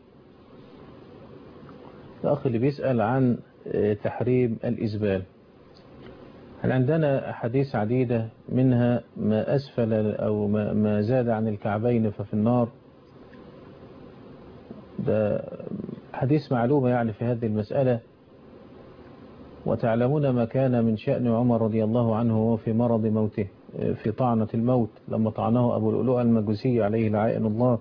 الأخ اللي بيسأل عن آه، تحريم الإسبال هل عندنا أحاديث عديدة منها ما أسفل أو ما ما زاد عن الكعبين ففي النار ده حديث معلومة يعني في هذه المسألة وتعلمون ما كان من شأن عمر رضي الله عنه وهو في مرض موته في طعنة الموت لما طعنه أبو اللؤلؤ المجوسي عليه لعائن الله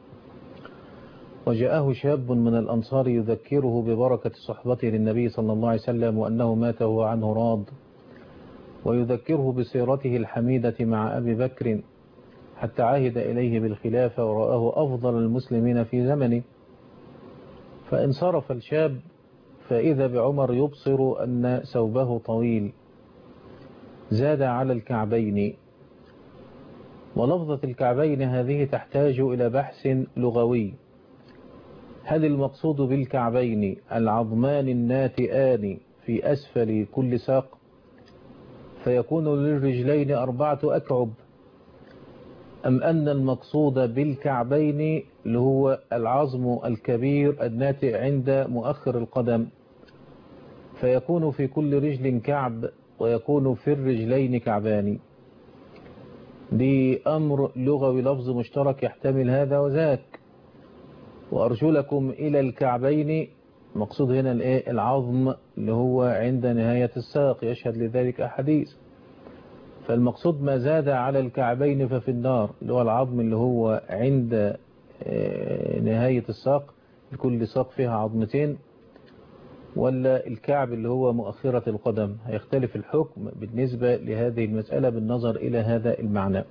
وجاءه شاب من الأنصار يذكره ببركة صحبته للنبي صلى الله عليه وسلم وأنه مات وهو عنه راض ويذكره بسيرته الحميدة مع أبي بكر حتى عهد إليه بالخلافة ورآه أفضل المسلمين في زمنه فانصرف الشاب فإذا بعمر يبصر أن ثوبه طويل زاد على الكعبين ولفظة الكعبين هذه تحتاج إلى بحث لغوي هل المقصود بالكعبين العظمان الناتئان في أسفل كل ساق فيكون للرجلين أربعة أكعب أم أن المقصود بالكعبين اللي هو العظم الكبير الناتئ عند مؤخر القدم فيكون في كل رجل كعب ويكون في الرجلين كعبان دي أمر لغوي لفظ مشترك يحتمل هذا وذاك وأرجلكم إلى الكعبين مقصود هنا الإيه؟ العظم اللي هو عند نهاية الساق يشهد لذلك أحاديث فالمقصود ما زاد على الكعبين ففي النار اللي هو العظم اللي هو عند آه، نهاية الساق لكل ساق فيها عظمتين ولا الكعب اللي هو مؤخرة القدم هيختلف الحكم بالنسبة لهذه المسألة بالنظر إلى هذا المعنى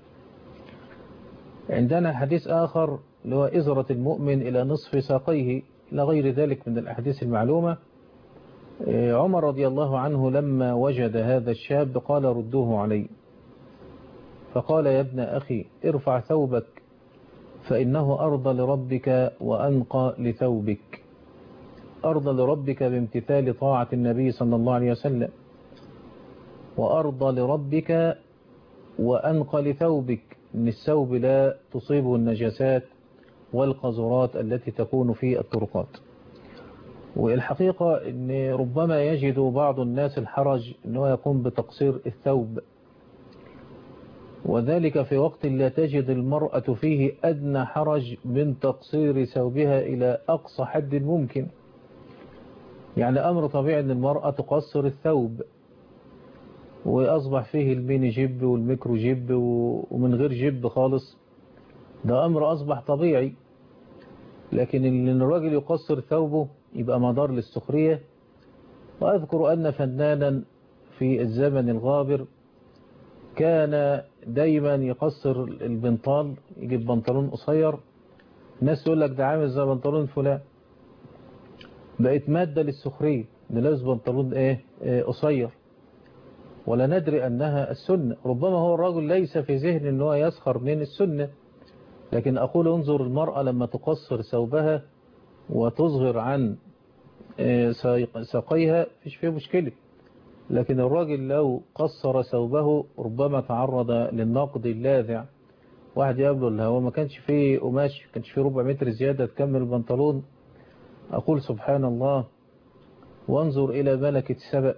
عندنا حديث آخر اللي هو إزرة المؤمن إلى نصف ساقيه إلى غير ذلك من الأحاديث المعلومة آه، عمر رضي الله عنه لما وجد هذا الشاب قال ردوه علي فقال يا ابن أخي ارفع ثوبك فإنه أرضى لربك وأنقى لثوبك أرضى لربك بامتثال طاعة النبي صلى الله عليه وسلم وأرضى لربك وأنقى لثوبك إن الثوب لا تصيبه النجاسات والقذرات التي تكون في الطرقات والحقيقة أن ربما يجد بعض الناس الحرج أنه يقوم بتقصير الثوب وذلك في وقت لا تجد المرأة فيه أدنى حرج من تقصير ثوبها إلى أقصى حد ممكن يعني أمر طبيعي أن المرأة تقصر الثوب وأصبح فيه الميني جيب والميكرو جيب ومن غير جيب خالص ده أمر أصبح طبيعي لكن ان الراجل يقصر ثوبه يبقى مدار للسخرية وأذكر أن فنانا في الزمن الغابر كان دايما يقصر البنطال يجيب بنطلون قصير الناس تقول لك ده عامل زي بنطلون فلان بقت مادة للسخرية نلبس بنطلون ايه إيه قصير ولا ندري أنها السنة ربما هو الرجل ليس في ذهن أنه يسخر من السنة لكن أقول انظر المرأة لما تقصر ثوبها وتظهر عن ساقيها فيش فيه مشكلة لكن الراجل لو قصر ثوبه ربما تعرض للنقد اللاذع واحد يقبل هو ما كانش فيه قماش ما كانش فيه ربع متر زيادة تكمل البنطلون أقول سبحان الله وانظر إلى ملكة سبأ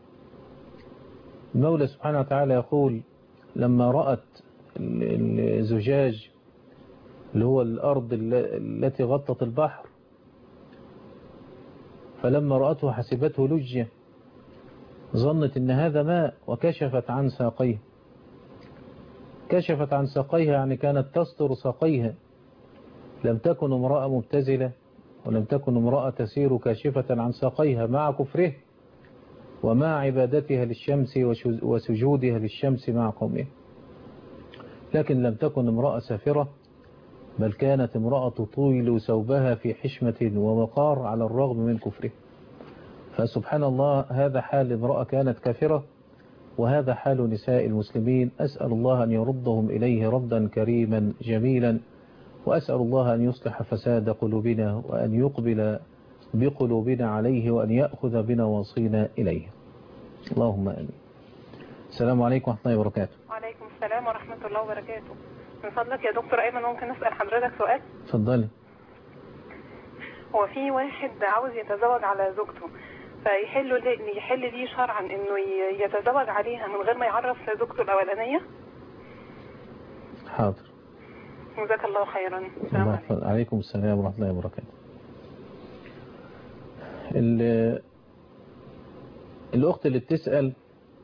المولى سبحانه وتعالى يقول لما رأت الزجاج اللي هو الأرض التي غطت البحر فلما رأته حسبته لجة ظنت ان هذا ماء وكشفت عن ساقيه كشفت عن ساقيها يعني كانت تستر ساقيها لم تكن امرأة مبتزلة ولم تكن امرأة تسير كاشفة عن ساقيها مع كفره ومع عبادتها للشمس وسجودها للشمس مع قومها لكن لم تكن امرأة سافرة بل كانت امرأة تطيل ثوبها في حشمة ووقار على الرغم من كفره فسبحان الله هذا حال امرأة كانت كافرة وهذا حال نساء المسلمين أسأل الله أن يردهم إليه ردا كريما جميلا وأسأل الله أن يصلح فساد قلوبنا وأن يقبل بقلوبنا عليه وأن يأخذ بنواصينا إليه اللهم آمين السلام عليكم ورحمة الله وبركاته وعليكم السلام ورحمة الله وبركاته من فضلك يا دكتور أيمن ممكن أسأل حضرتك سؤال اتفضلي هو في واحد عاوز يتزوج على زوجته فيحل لي يحل لي شرعا انه ي- يتزوج عليها من غير ما يعرف زوجته الاولانيه حاضر جزاك الله خيرا السلام الله عليكم يحفظ عليكم السلام ورحمة الله وبركاته ال- الأخت اللي بتسأل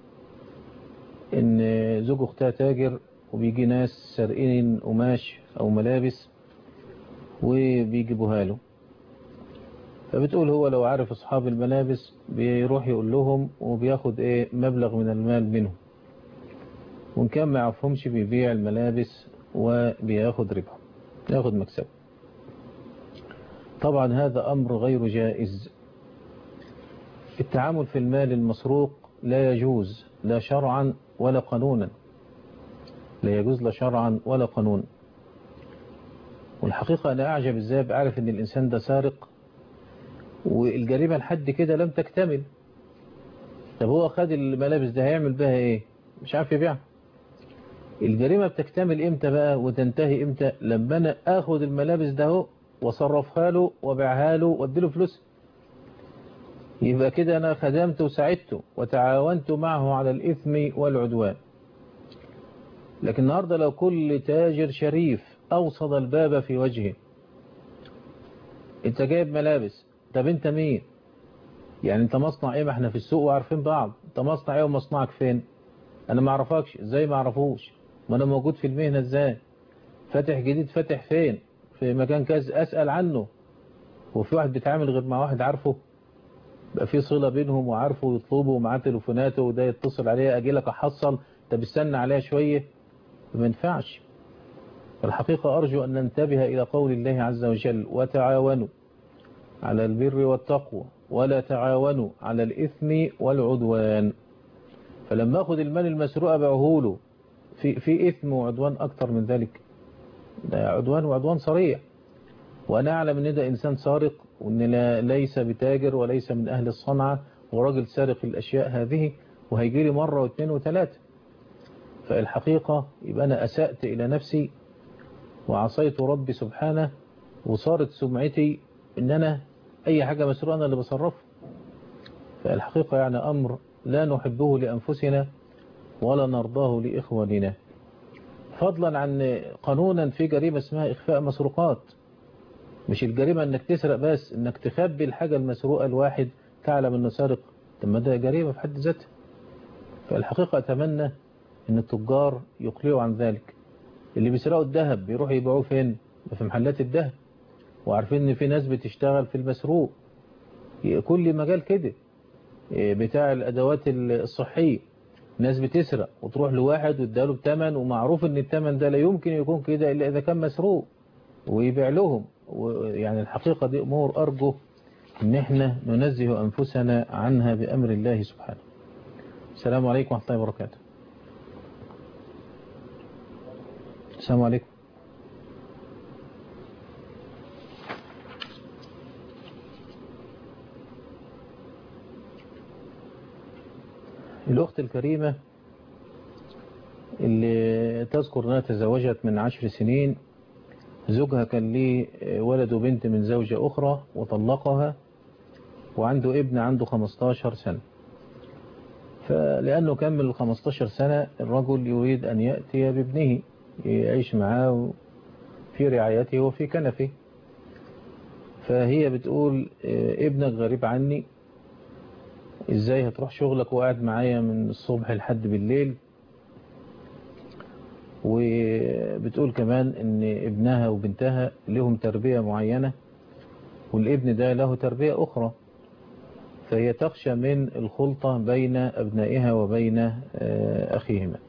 إن زوج أختها تاجر وبيجي ناس سارقين قماش أو ملابس وبيجيبوها له فبتقول هو لو عارف أصحاب الملابس بيروح يقول لهم وبياخد إيه مبلغ من المال منهم وإن كان ما يعرفهمش بيبيع الملابس وبياخد ربح ياخد مكسب طبعا هذا أمر غير جائز التعامل في المال المسروق لا يجوز لا شرعا ولا قانونا لا يجوز لا شرعا ولا قانونا والحقيقة أنا أعجب إزاي بعرف إن الإنسان ده سارق والجريمة لحد كده لم تكتمل طب هو خد الملابس ده هيعمل بها إيه مش عارف يبيعها الجريمة بتكتمل إمتى بقى وتنتهي إمتى لما أنا أخد الملابس ده هو وصرفها له وبيعها له واديله فلوس يبقى كده أنا خدمت وساعدته وتعاونت معه على الإثم والعدوان لكن النهاردة لو كل تاجر شريف أوصد الباب في وجهه انت جايب ملابس طب انت مين يعني انت مصنع ايه ما احنا في السوق وعارفين بعض انت مصنع ايه ومصنعك فين انا ما اعرفكش ازاي ما اعرفوش ما انا موجود في المهنة ازاي فاتح جديد فاتح فين في مكان كذا اسأل عنه وفي واحد بيتعامل غير مع واحد عارفه بقى في صلة بينهم وعارفه ويطلبه ومعاه تليفوناته وده يتصل عليه اجي لك احصل طب استنى عليها شوية ما ينفعش الحقيقة أرجو أن ننتبه إلى قول الله عز وجل وتعاونوا على البر والتقوى ولا تعاونوا على الإثم والعدوان فلما أخذ المال المسروق بعهوله في, في إثم وعدوان أكتر من ذلك ده عدوان وعدوان صريح وأنا أعلم أن ده إنسان سارق وأن لا ليس بتاجر وليس من أهل الصنعة وراجل سارق الأشياء هذه وهيجي لي مرة واثنين وثلاثة فالحقيقة يبقى أنا أسأت إلى نفسي وعصيت ربي سبحانه وصارت سمعتي ان انا اي حاجة مسروقة انا اللي بصرفها فالحقيقة يعني امر لا نحبه لانفسنا ولا نرضاه لاخواننا فضلا عن قانونا في جريمة اسمها اخفاء مسروقات مش الجريمة انك تسرق بس انك تخبي الحاجة المسروقة الواحد تعلم انه سارق طب ما ده جريمة في حد ذاتها فالحقيقة اتمنى ان التجار يقلعوا عن ذلك اللي بيسرقوا الذهب بيروحوا يبيعوه فين في محلات الذهب وعارفين ان في ناس بتشتغل في المسروق كل مجال كده بتاع الادوات الصحية ناس بتسرق وتروح لواحد واداله بتمن ومعروف ان التمن ده لا يمكن يكون كده الا اذا كان مسروق ويبيع لهم يعني الحقيقة دي امور ارجو ان احنا ننزه انفسنا عنها بامر الله سبحانه السلام عليكم ورحمة الله وبركاته السلام عليكم الأخت الكريمة اللي تذكر أنها تزوجت من عشر سنين زوجها كان ليه ولد وبنت من زوجة أخرى وطلقها وعنده ابن عنده 15 سنة فلأنه كمل ال 15 سنة الرجل يريد أن يأتي بابنه يعيش معاه في رعايته وفي كنفه فهي بتقول آه، ابنك غريب عني ازاي هتروح شغلك وقاعد معايا من الصبح لحد بالليل وبتقول كمان ان ابنها وبنتها لهم تربية معينة والابن ده له تربية اخرى فهي تخشى من الخلطة بين ابنائها وبين آه، اخيهما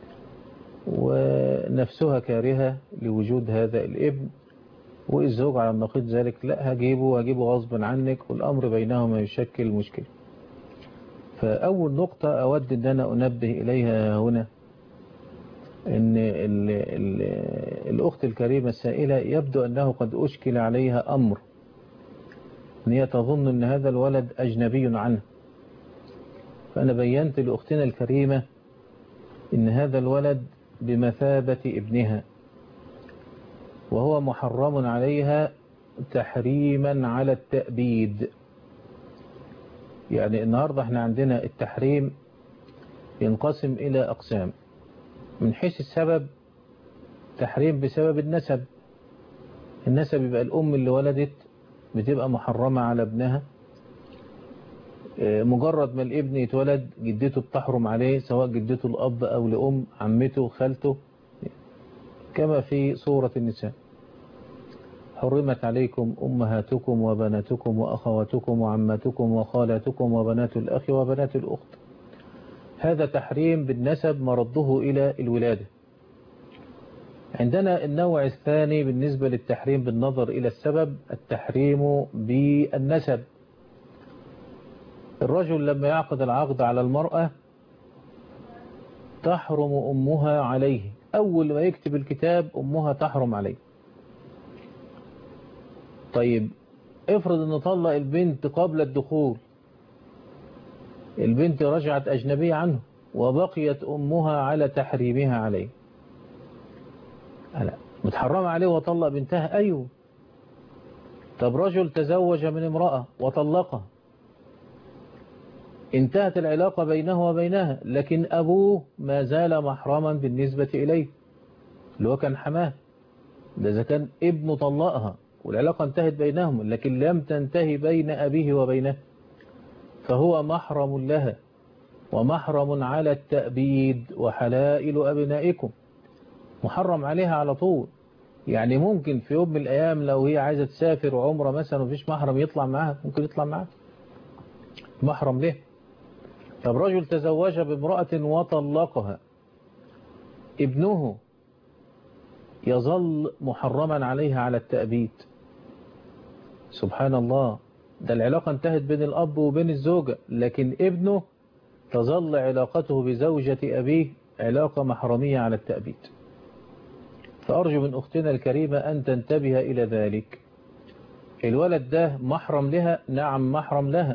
ونفسها كارهة لوجود هذا الابن والزوج على النقيض ذلك لا هجيبه هجيبه غصبا عنك والأمر بينهما يشكل مشكلة فأول نقطة أود أن أنا أنبه إليها هنا أن ال ال الأخت الكريمة السائلة يبدو أنه قد أشكل عليها أمر أن هي تظن أن هذا الولد أجنبي عنه فأنا بينت لأختنا الكريمة أن هذا الولد بمثابة ابنها وهو محرم عليها تحريما على التأبيد يعني النهاردة احنا عندنا التحريم ينقسم إلى أقسام من حيث السبب تحريم بسبب النسب النسب يبقى الأم اللي ولدت بتبقى محرمة على ابنها مجرد ما الابن يتولد جدته بتحرم عليه سواء جدته الأب أو لأم عمته خالته كما في سورة النساء حرمت عليكم أمهاتكم وبناتكم وأخواتكم وعماتكم وخالاتكم وبنات الأخ وبنات الأخت هذا تحريم بالنسب مرده إلى الولادة عندنا النوع الثاني بالنسبة للتحريم بالنظر إلى السبب التحريم بالنسب الرجل لما يعقد العقد على المرأة تحرم أمها عليه أول ما يكتب الكتاب أمها تحرم عليه طيب افرض أنه طلق البنت قبل الدخول البنت رجعت أجنبية عنه وبقيت أمها على تحريمها عليه لا متحرمة عليه وطلق بنتها أيوه طب رجل تزوج من امرأة وطلقها انتهت العلاقة بينه وبينها لكن أبوه ما زال محرما بالنسبة إليه اللي هو كان حماه ده إذا كان ابنه طلقها والعلاقة انتهت بينهم لكن لم تنتهي بين أبيه وبينه فهو محرم لها ومحرم على التأبيد وحلائل أبنائكم محرم عليها على طول يعني ممكن في يوم من الأيام لو هي عايزة تسافر عمرة مثلا وفيش محرم يطلع معاها ممكن يطلع معاها محرم ليه طب رجل تزوج بامرأة وطلقها ابنه يظل محرما عليها على التأبيد سبحان الله ده العلاقة انتهت بين الأب وبين الزوجة لكن ابنه تظل علاقته بزوجة أبيه علاقة محرمية على التأبيد فأرجو من أختنا الكريمة أن تنتبه إلى ذلك الولد ده محرم لها نعم محرم لها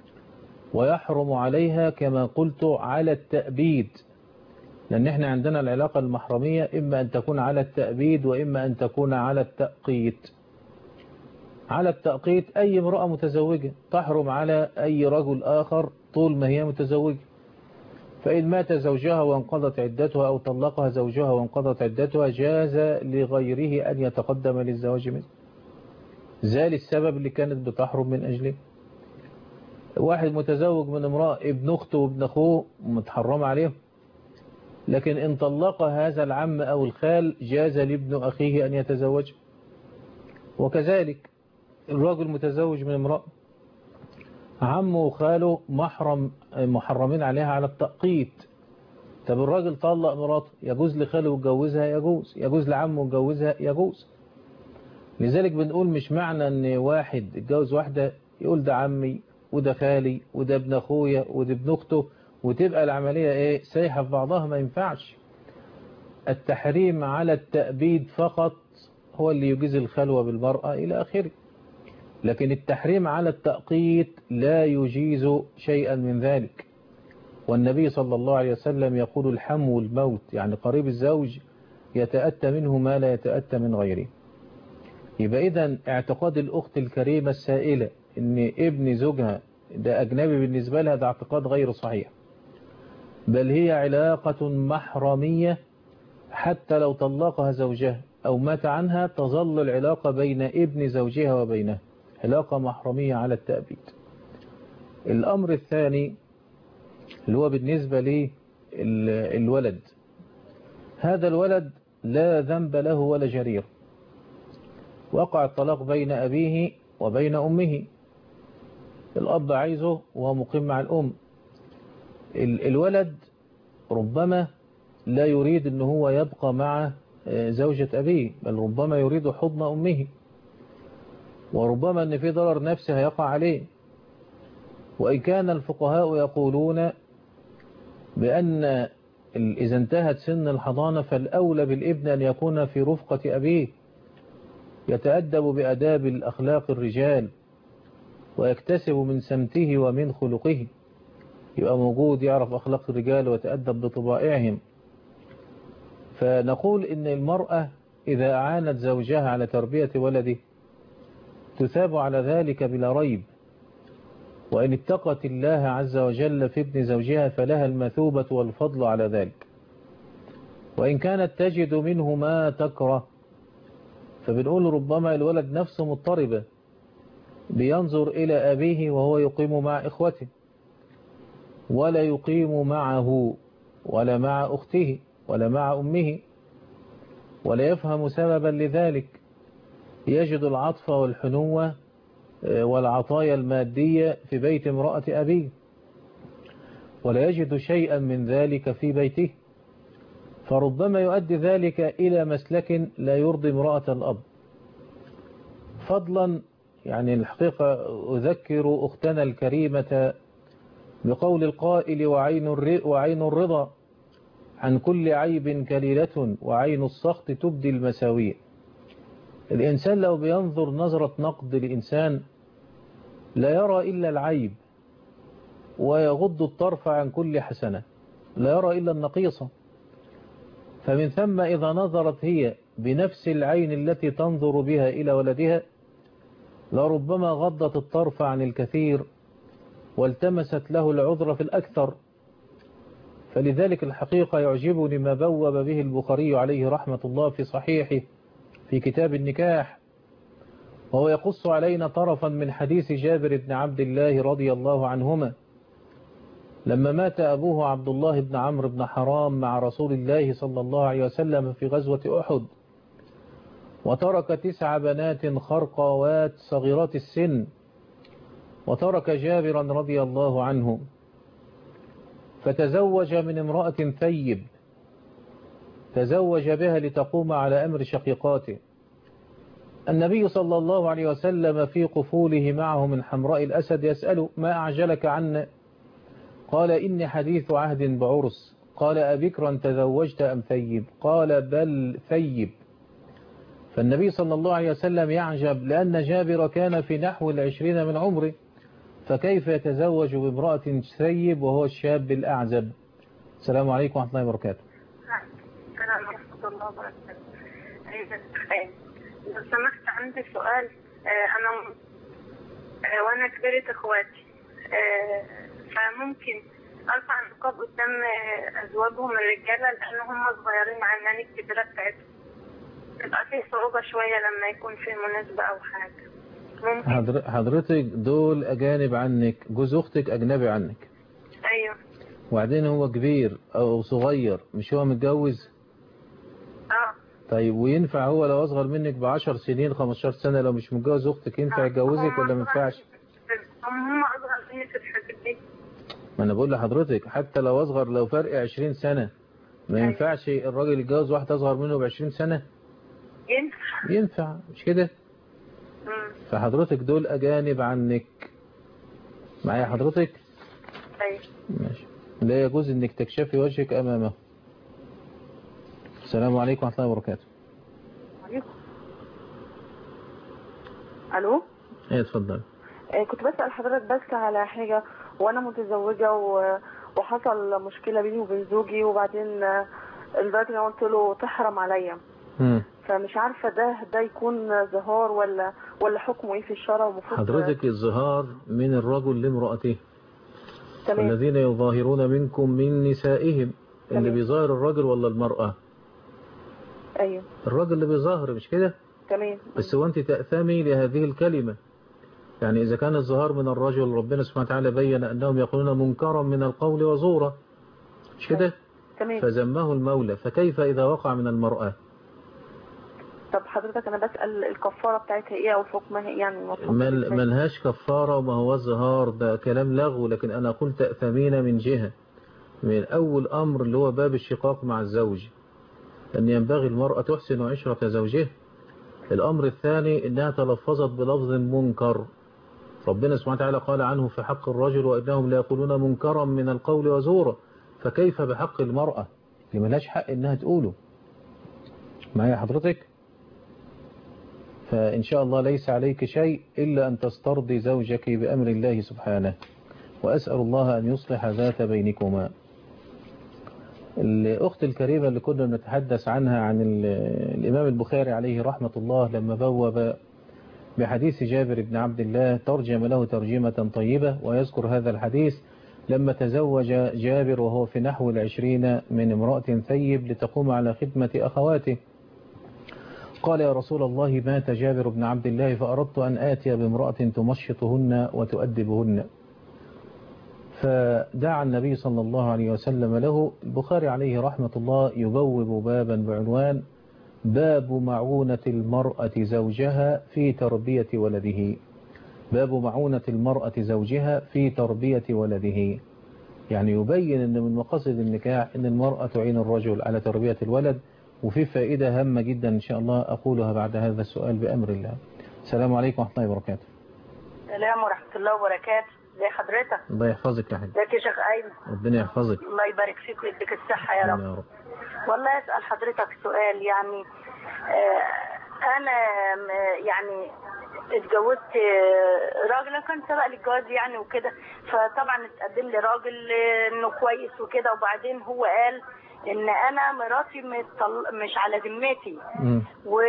ويحرم عليها كما قلت على التأبيد لأن احنا عندنا العلاقة المحرمية إما أن تكون على التأبيد وإما أن تكون على التأقيت على التأقيت أي امرأة متزوجة تحرم على أي رجل آخر طول ما هي متزوجة فإن مات زوجها وانقضت عدتها أو طلقها زوجها وانقضت عدتها جاز لغيره أن يتقدم للزواج منه ذلك السبب اللي كانت بتحرم من أجله واحد متزوج من امرأة ابن أخته وابن أخوه متحرم عليهم لكن إن طلق هذا العم أو الخال جاز لابن أخيه أن يتزوج وكذلك الرجل متزوج من امرأة عمه وخاله محرم محرمين عليها على التأقيت طب الراجل طلق مراته يجوز لخاله يتجوزها يجوز يجوز لعمه يتجوزها يجوز لذلك بنقول مش معنى ان واحد اتجوز واحدة يقول ده عمي وده خالي وده ابن اخويا وده ابن اخته وتبقى العملية ايه سايحة في بعضها ما ينفعش التحريم على التأبيد فقط هو اللي يجيز الخلوة بالمرأة إلى آخره لكن التحريم على التأقيت لا يجيز شيئا من ذلك والنبي صلى الله عليه وسلم يقول الحم والموت يعني قريب الزوج يتأتى منه ما لا يتأتى من غيره يبقى إذا اعتقاد الأخت الكريمة السائلة ان ابن زوجها ده أجنبي بالنسبة لها ده اعتقاد غير صحيح بل هي علاقة محرمية حتى لو طلقها زوجها أو مات عنها تظل العلاقة بين ابن زوجها وبينها علاقة محرمية على التأبيد الأمر الثاني اللي هو بالنسبة للولد هذا الولد لا ذنب له ولا جرير وقع الطلاق بين أبيه وبين أمه الأب عايزه وهو مقيم مع الأم الولد ربما لا يريد أنه هو يبقى مع زوجة أبيه بل ربما يريد حضن أمه وربما أن في ضرر نفسي هيقع عليه وإن كان الفقهاء يقولون بأن إذا انتهت سن الحضانة فالأولى بالابن أن يكون في رفقة أبيه يتأدب بأداب الأخلاق الرجال ويكتسب من سمته ومن خلقه يبقى موجود يعرف أخلاق الرجال ويتأدب بطبائعهم فنقول إن المرأة إذا أعانت زوجها على تربية ولده تثاب على ذلك بلا ريب وإن اتقت الله عز وجل في ابن زوجها فلها المثوبة والفضل على ذلك وإن كانت تجد منه ما تكره فبنقول ربما الولد نفسه مضطربة بينظر إلى أبيه وهو يقيم مع إخوته ولا يقيم معه ولا مع أخته ولا مع أمه ولا يفهم سببا لذلك يجد العطف والحنوة والعطايا المادية في بيت امرأة أبيه ولا يجد شيئا من ذلك في بيته فربما يؤدي ذلك إلى مسلك لا يرضي امرأة الأب فضلا يعني الحقيقة أذكر أختنا الكريمة بقول القائل وعين, وعين الرضا عن كل عيب كليلة وعين السخط تبدي المساوية الإنسان لو بينظر نظرة نقد لإنسان لا يرى إلا العيب ويغض الطرف عن كل حسنة لا يرى إلا النقيصة فمن ثم إذا نظرت هي بنفس العين التي تنظر بها إلى ولدها لربما غضت الطرف عن الكثير والتمست له العذر في الأكثر فلذلك الحقيقة يعجبني ما بوب به البخاري عليه رحمة الله في صحيحه في كتاب النكاح وهو يقص علينا طرفا من حديث جابر بن عبد الله رضي الله عنهما لما مات أبوه عبد الله بن عمرو بن حرام مع رسول الله صلى الله عليه وسلم في غزوة أحد وترك تسع بنات خرقوات صغيرات السن وترك جابرا رضي الله عنه فتزوج من امرأة ثيب تزوج بها لتقوم على أمر شقيقاته النبي صلى الله عليه وسلم في قفوله معه من حمراء الأسد يسأل ما أعجلك عنا قال إني حديث عهد بعرس قال أبكرا تزوجت أم ثيب قال بل ثيب فالنبي صلى الله عليه وسلم يعجب لأن جابر كان في نحو العشرين من عمره فكيف يتزوج بامرأة ثيب وهو الشاب الأعزب السلام عليكم ورحمة الله وبركاته السلام ورحمة الله وبركاته لو سمحت عندي سؤال أنا وأنا كبرت إخواتي فممكن أرفع النقاب قدام أزواجهم الرجالة لأن هم صغيرين عننا الكبيرة بتاعتهم تبقى في صعوبة شوية لما يكون في مناسبة أو حاجة ممكن حضرتك دول أجانب عنك جوز أختك أجنبي عنك أيوه وبعدين هو كبير أو صغير مش هو متجوز اه طيب وينفع هو لو أصغر منك بعشر سنين 15 سنة لو مش متجوز أختك ينفع يتجوزك ولا ما ينفعش هم أصغر مني في الحاجات دي ما أنا بقول لحضرتك حتى لو أصغر لو فرق 20 سنة ما ينفعش الراجل يتجوز واحدة أصغر منه ب 20 سنة ينفع ينفع مش كده مم. فحضرتك دول أجانب عنك معايا حضرتك أيوه ماشي لا يجوز انك تكشفي وجهك امامه السلام عليكم ورحمة الله وبركاته الو ايه اتفضل آه، كنت بسأل حضرتك بس على حاجة وانا متزوجة و... وحصل مشكلة بيني وبين زوجي وبعدين آه، لدرجة إن أنا قلت له تحرم عليا مم. فمش عارفة ده ده يكون ظهار ولا ولا حكمه ايه في الشرع ومفروض حضرتك الظهار من الرجل لامرأته تمام والذين يظاهرون منكم من نسائهم اللي تمام. بيظاهر الرجل ولا المرأة ايوه الرجل اللي بيظاهر مش كده تمام بس هو انت تأثمي لهذه الكلمة يعني إذا كان الظهار من الرجل ربنا سبحانه وتعالى بين أنهم يقولون منكرا من القول وزورا مش كده تمام فذمه المولى فكيف إذا وقع من المرأة طب حضرتك انا بسأل الكفارة بتاعتها ايه او حكمها ايه يعني المفروض مل إزاي؟ ملهاش كفارة وما هو الظهار ده كلام لغو لكن أنا قلت أثمين من جهة من أول أمر اللي هو باب الشقاق مع الزوج أن ينبغي المرأة تحسن عشرة زوجها الأمر الثاني أنها تلفظت بلفظ منكر ربنا سبحانه وتعالى قال عنه في حق الرجل وإنهم لا يقولون منكرا من القول وزورا فكيف بحق المرأة اللي ملهاش حق أنها تقوله معايا حضرتك فإن شاء الله ليس عليك شيء إلا أن تسترضي زوجك بأمر الله سبحانه وأسأل الله أن يصلح ذات بينكما الأخت الكريمة اللي كنا نتحدث عنها عن ال- الإمام البخاري عليه رحمة الله لما بوب بحديث جابر بن عبد الله ترجم له ترجمة طيبة ويذكر هذا الحديث لما تزوج جابر وهو في نحو العشرين من امرأة ثيب لتقوم على خدمة أخواته قال يا رسول الله مات جابر بن عبد الله فأردت أن آتي بامرأة تمشطهن وتؤدبهن فدعا النبي صلى الله عليه وسلم له البخاري عليه رحمة الله يبوب بابا بعنوان باب معونة المرأة زوجها في تربية ولده باب معونة المرأة زوجها في تربية ولده يعني يبين أن من مقاصد النكاح أن المرأة تعين الرجل على تربية الولد وفي فائدة هامة جدا إن شاء الله أقولها بعد هذا السؤال بأمر الله السلام عليكم ورحمة الله وبركاته السلام ورحمة الله وبركاته زي حضرتك الله يحفظك يا حبيبي ازيك يا شيخ أيمن ربنا يحفظك الله يبارك فيك ويديك الصحة يا رب يا رب والله أسأل حضرتك سؤال يعني آه، أنا م- يعني اتجوزت آه، راجل أنا كان سبق لي الجواز يعني وكده فطبعا اتقدم لي راجل آه، إنه كويس وكده وبعدين هو قال إن أنا مراتي مطل... مش على ذمتي مم.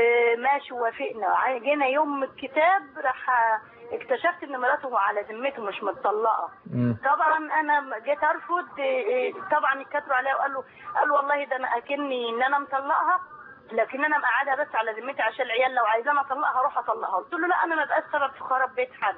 وماشي وافقنا ع- جينا يوم الكتاب راح اكتشفت ان مراته على ذمته مش متطلقه مم. طبعا انا جيت ارفض إيه، إيه، طبعا اتكتروا عليا وقالوا قالوا والله ده انا اكني ان انا مطلقها لكن انا مقعدها بس على ذمتي عشان العيال لو عايزاني اطلقها اروح اطلقها قلت له لا انا ما بقاش سبب في خراب بيت حد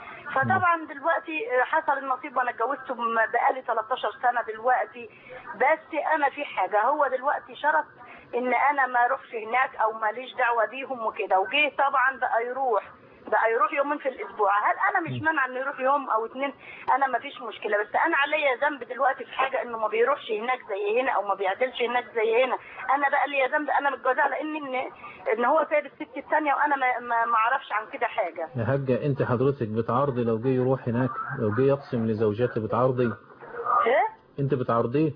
فطبعا دلوقتي حصل النصيب وانا اتجوزته م- بقالي 13 سنه دلوقتي بس انا في حاجه هو دلوقتي شرط ان انا ما اروحش هناك او ماليش دعوه بيهم وكده وجه طبعا بقى يروح بقى يروح يومين في الاسبوع هل انا مش مانعه انه يروح يوم او اتنين انا ما فيش مشكله بس انا عليا ذنب دلوقتي في حاجه انه ما بيروحش هناك زي هنا او ما بيعدلش هناك زي هنا انا بقى ليا ذنب انا متجوزه على ان ان ان هو سايب الست الثانيه وانا ما ما ما اعرفش عن كده حاجه يا حاجة انت حضرتك بتعارضي لو جه يروح هناك لو جه يقسم لزوجته بتعارضي ايه انت بتعارضيه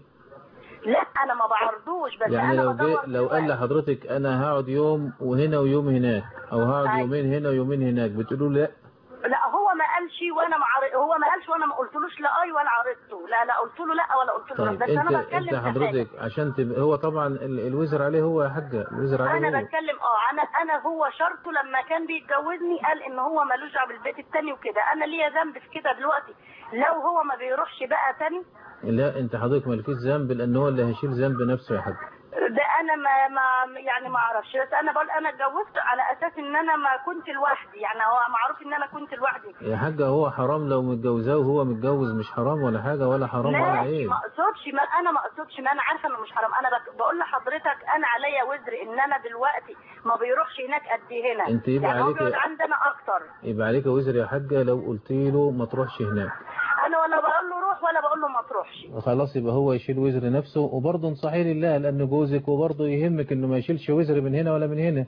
لا انا ما بعرضوش بس يعني انا لو جه بدور لو قال لحضرتك انا هقعد يوم وهنا ويوم هناك او هقعد أيوة. يومين هنا ويومين هناك بتقولوا لا لا هو ما قالش وانا ما عر... هو ما قالش وانا ما قلتلوش لا اي ولا عرضته لا لا قلت له لا ولا قلت له لا طيب بس انت انا بتكلم انت في حاجة. حضرتك عشان تبقى هو طبعا ال- الوزر عليه هو يا حاجة الوزر عليه انا هو بتكلم اه انا انا هو شرطه لما كان بيتجوزني قال ان هو ملوش دعوه بالبيت التاني وكده انا ليا ذنب في كده دلوقتي لو هو ما بيروحش بقى تاني لا انت حضرتك مالكيش ذنب لان هو اللي هيشيل ذنب نفسه يا حاج ده انا ما ما يعني ما اعرفش بس انا بقول انا اتجوزت على اساس ان انا ما كنت لوحدي يعني هو معروف ان انا كنت لوحدي يا حاجة هو حرام لو متجوزاه وهو متجوز مش حرام ولا حاجة ولا حرام ولا ماشي عيب ما اقصدش ما انا ما اقصدش ما انا عارفه انه مش حرام انا بك بقول لحضرتك انا عليا وزر ان انا دلوقتي ما بيروحش هناك قد هنا انت يبقى يعني هو عليك- بيقعد عندنا اكتر يبقى عليك وزر يا حاجة لو قلت له ما تروحش هناك انا ولا بقول له روح ولا بقول له ما تروحش خلاص يبقى هو يشيل وزر نفسه وبرضه انصحي لله لأن جوزك وبرضه يهمك انه ما يشيلش وزر من هنا ولا من هنا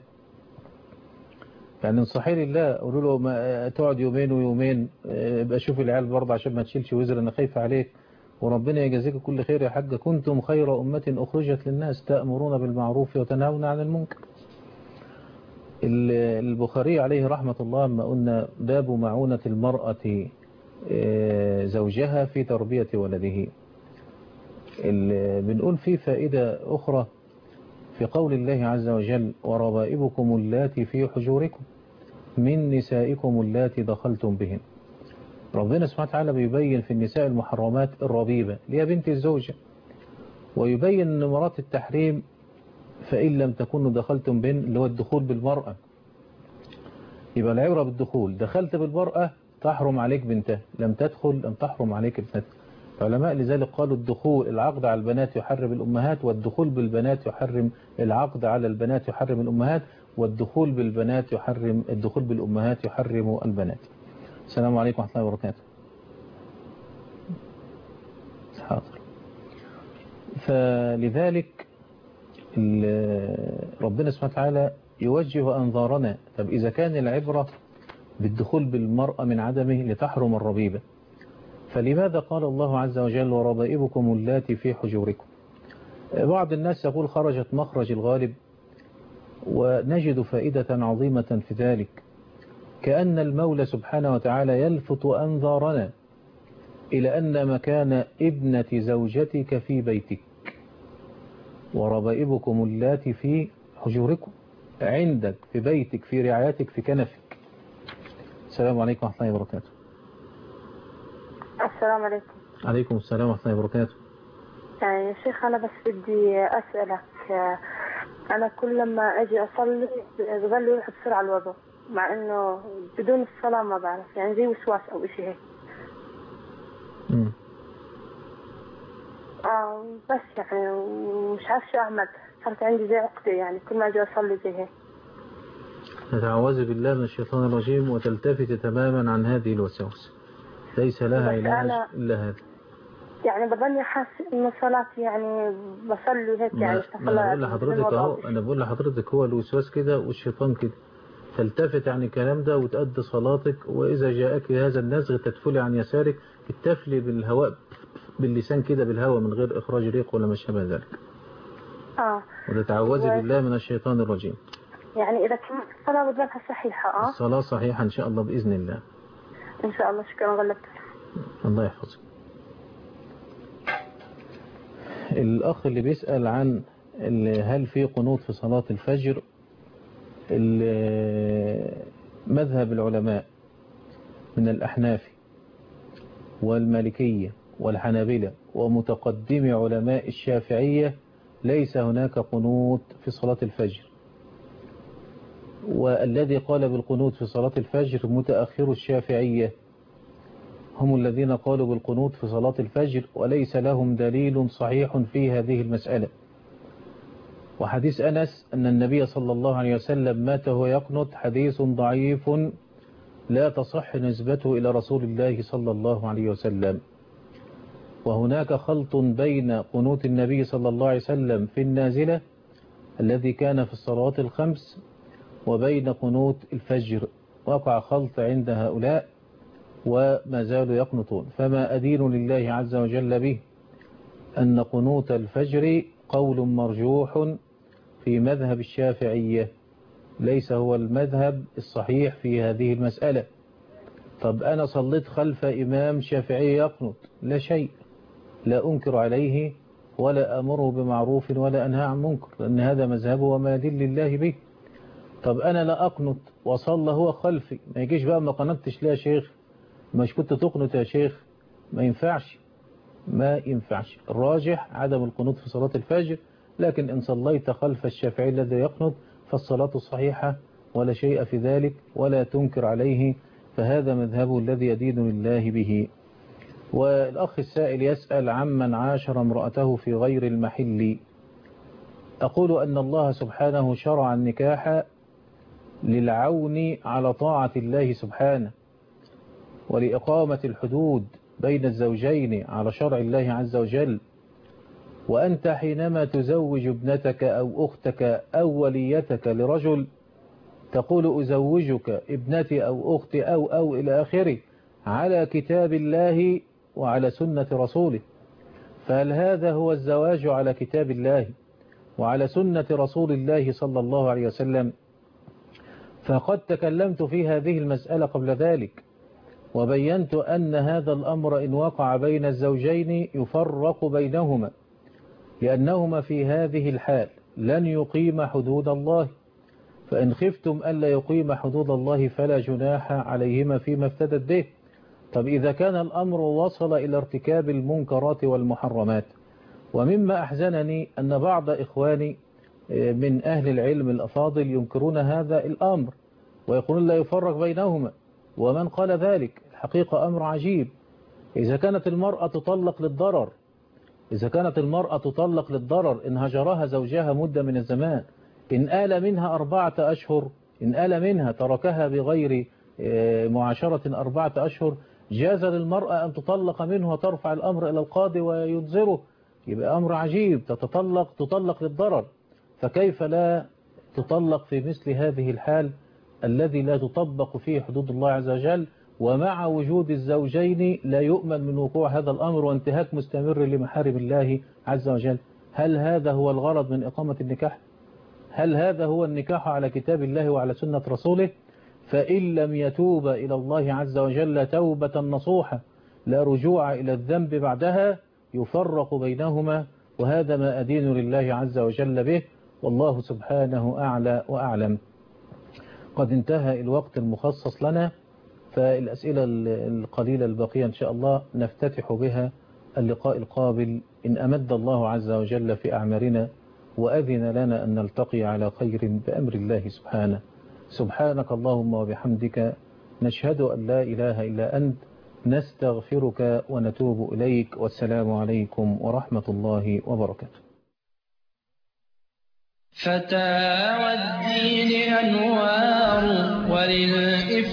يعني انصحي لله قولوا له ما تقعد يومين ويومين اه، يبقى شوف العيال برضه عشان ما تشيلش وزر انا خايفه عليك وربنا يجازيك كل خير يا حاج كنتم خير أمة أخرجت للناس تأمرون بالمعروف وتنهون عن المنكر ال- البخاري عليه رحمة الله ما قلنا باب معونة المرأة اه، زوجها في تربية ولده ال- بنقول في فائدة أخرى في قول الله عز وجل وربائبكم اللاتي في حجوركم من نسائكم اللاتي دخلتم بهن ربنا سبحانه وتعالى بيبين في النساء المحرمات الربيبة اللي هي بنت الزوجة ويبين أن مرات التحريم فإن لم تكونوا دخلتم بهن اللي هو الدخول بالمرأة يبقى العبرة بالدخول دخلت بالمرأة تحرم عليك بنتها لم تدخل لم تحرم عليك ابنتها العلماء لذلك قالوا الدخول العقد على البنات يحرم الأمهات والدخول بالبنات يحرم العقد على البنات يحرم الأمهات والدخول بالبنات يحرم الدخول بالأمهات يحرم البنات السلام عليكم ورحمة الله وبركاته حاضر فلذلك ربنا سبحانه وتعالى يوجه أنظارنا طب إذا كان العبرة بالدخول بالمرأة من عدمه لتحرم الربيبة فلماذا قال الله عز وجل وربائبكم اللاتي في حجوركم بعض الناس يقول خرجت مخرج الغالب ونجد فائدة عظيمة في ذلك كأن المولى سبحانه وتعالى يلفت أنظارنا إلى أن مكان ابنة زوجتك في بيتك وربائبكم اللاتي في حجوركم عندك في بيتك في رعايتك في كنفك السلام عليكم ورحمة الله وبركاته السلام عليكم عليكم السلام ورحمة الله وبركاته يا شيخ أنا بس بدي أسألك أنا كل لما أجي أصلي بظل يروح بسرعة الوضوء مع إنه بدون الصلاة ما بعرف يعني زي وسواس أو إشي هيك مم. آه بس يعني مش عارف شو أعمل صارت عندي زي عقدة يعني كل ما أجي أصلي زي هيك تتعوذ بالله من الشيطان الرجيم وتلتفت تماما عن هذه الوساوس ليس لها بس علاج أنا- إلا هذا يعني بظني حاسة إنه صلاتي يعني بصلي هيك يعني ما ما أنا بقول لحضرتك أهو أنا بقول لحضرتك هو الوسواس كده والشيطان كده تلتفت عن الكلام ده وتأدي صلاتك وإذا جاءك هذا النزغ تدفلي عن يسارك التفلي بالهواء باللسان كده بالهواء من غير إخراج ريق ولا ما شابه ذلك آه وتتعوذي و- بالله من الشيطان الرجيم يعني إذا كانت الصلاة بظنها صحيحة آه الصلاة صحيحة إن شاء الله بإذن الله إن شاء الله شكرا غلبت الله يحفظك الأخ اللي بيسأل عن ال- هل في قنوط في صلاة الفجر ال- مذهب العلماء من الأحناف والمالكية والحنابلة ومتقدم علماء الشافعية ليس هناك قنوط في صلاة الفجر والذي قال بالقنوط في صلاة الفجر متأخر الشافعية هم الذين قالوا بالقنوط في صلاة الفجر وليس لهم دليل صحيح في هذه المسألة وحديث أنس أن النبي صلى الله عليه وسلم مات وهو يقنط حديث ضعيف لا تصح نسبته إلى رسول الله صلى الله عليه وسلم وهناك خلط بين قنوت النبي صلى الله عليه وسلم في النازلة الذي كان في الصلوات الخمس وبين قنوت الفجر وقع خلط عند هؤلاء وما زالوا يقنطون فما أدين لله عز وجل به أن قنوت الفجر قول مرجوح في مذهب الشافعية ليس هو المذهب الصحيح في هذه المسألة طب أنا صليت خلف إمام شافعي يقنط لا شيء لا أنكر عليه ولا أمره بمعروف ولا أنهى عن منكر لأن هذا مذهبه وما يدل الله به طب أنا لا أقنط وصلى هو خلفي ما يجيش بقى ما قنطتش ليه يا شيخ مش كنت تقنط يا شيخ ما ينفعش ما ينفعش الراجح عدم القنوط في صلاة الفجر لكن إن صليت خلف الشافعي الذي يقنط فالصلاة صحيحة ولا شيء في ذلك ولا تنكر عليه فهذا مذهبه الذي يدين لله به والأخ السائل يسأل عمن عاشر امرأته في غير المحل أقول أن الله سبحانه شرع النكاح للعون على طاعة الله سبحانه ولإقامة الحدود بين الزوجين على شرع الله عز وجل وأنت حينما تزوج ابنتك أو أختك أو وليتك لرجل تقول أزوجك ابنتي أو أختي أو أو إلى آخره على كتاب الله وعلى سنة رسوله فهل هذا هو الزواج على كتاب الله وعلى سنة رسول الله صلى الله عليه وسلم فقد تكلمت في هذه المسألة قبل ذلك وبينت أن هذا الأمر إن وقع بين الزوجين يفرق بينهما لأنهما في هذه الحال لن يقيم حدود الله فإن خفتم ألا يقيم حدود الله فلا جناح عليهما فيما افتدت به طب إذا كان الأمر وصل إلى ارتكاب المنكرات والمحرمات ومما أحزنني أن بعض إخواني من أهل العلم الأفاضل ينكرون هذا الأمر ويقولون لا يفرق بينهما ومن قال ذلك الحقيقة أمر عجيب إذا كانت المرأة تطلق للضرر إذا كانت المرأة تطلق للضرر إن هجرها زوجها مدة من الزمان إن آل منها أربعة أشهر إن آل منها تركها بغير معاشرة أربعة أشهر جاز للمرأة أن تطلق منه وترفع الأمر إلى القاضي وينذره يبقى أمر عجيب تتطلق تطلق للضرر فكيف لا تطلق في مثل هذه الحال الذي لا تطبق فيه حدود الله عز وجل ومع وجود الزوجين لا يؤمن من وقوع هذا الأمر وانتهاك مستمر لمحارم الله عز وجل هل هذا هو الغرض من إقامة النكاح هل هذا هو النكاح على كتاب الله وعلى سنة رسوله فإن لم يتوب إلى الله عز وجل توبة نصوحة لا رجوع إلى الذنب بعدها يفرق بينهما وهذا ما أدين لله عز وجل به والله سبحانه أعلى وأعلم قد انتهى الوقت المخصص لنا فالأسئلة القليلة الباقية إن شاء الله نفتتح بها اللقاء القابل إن أمد الله عز وجل في أعمارنا وأذن لنا أن نلتقي على خير بأمر الله سبحانه سبحانك اللهم وبحمدك نشهد أن لا إله إلا أنت نستغفرك ونتوب إليك والسلام عليكم ورحمة الله وبركاته فتاوى الدين أنوار وللإفتاء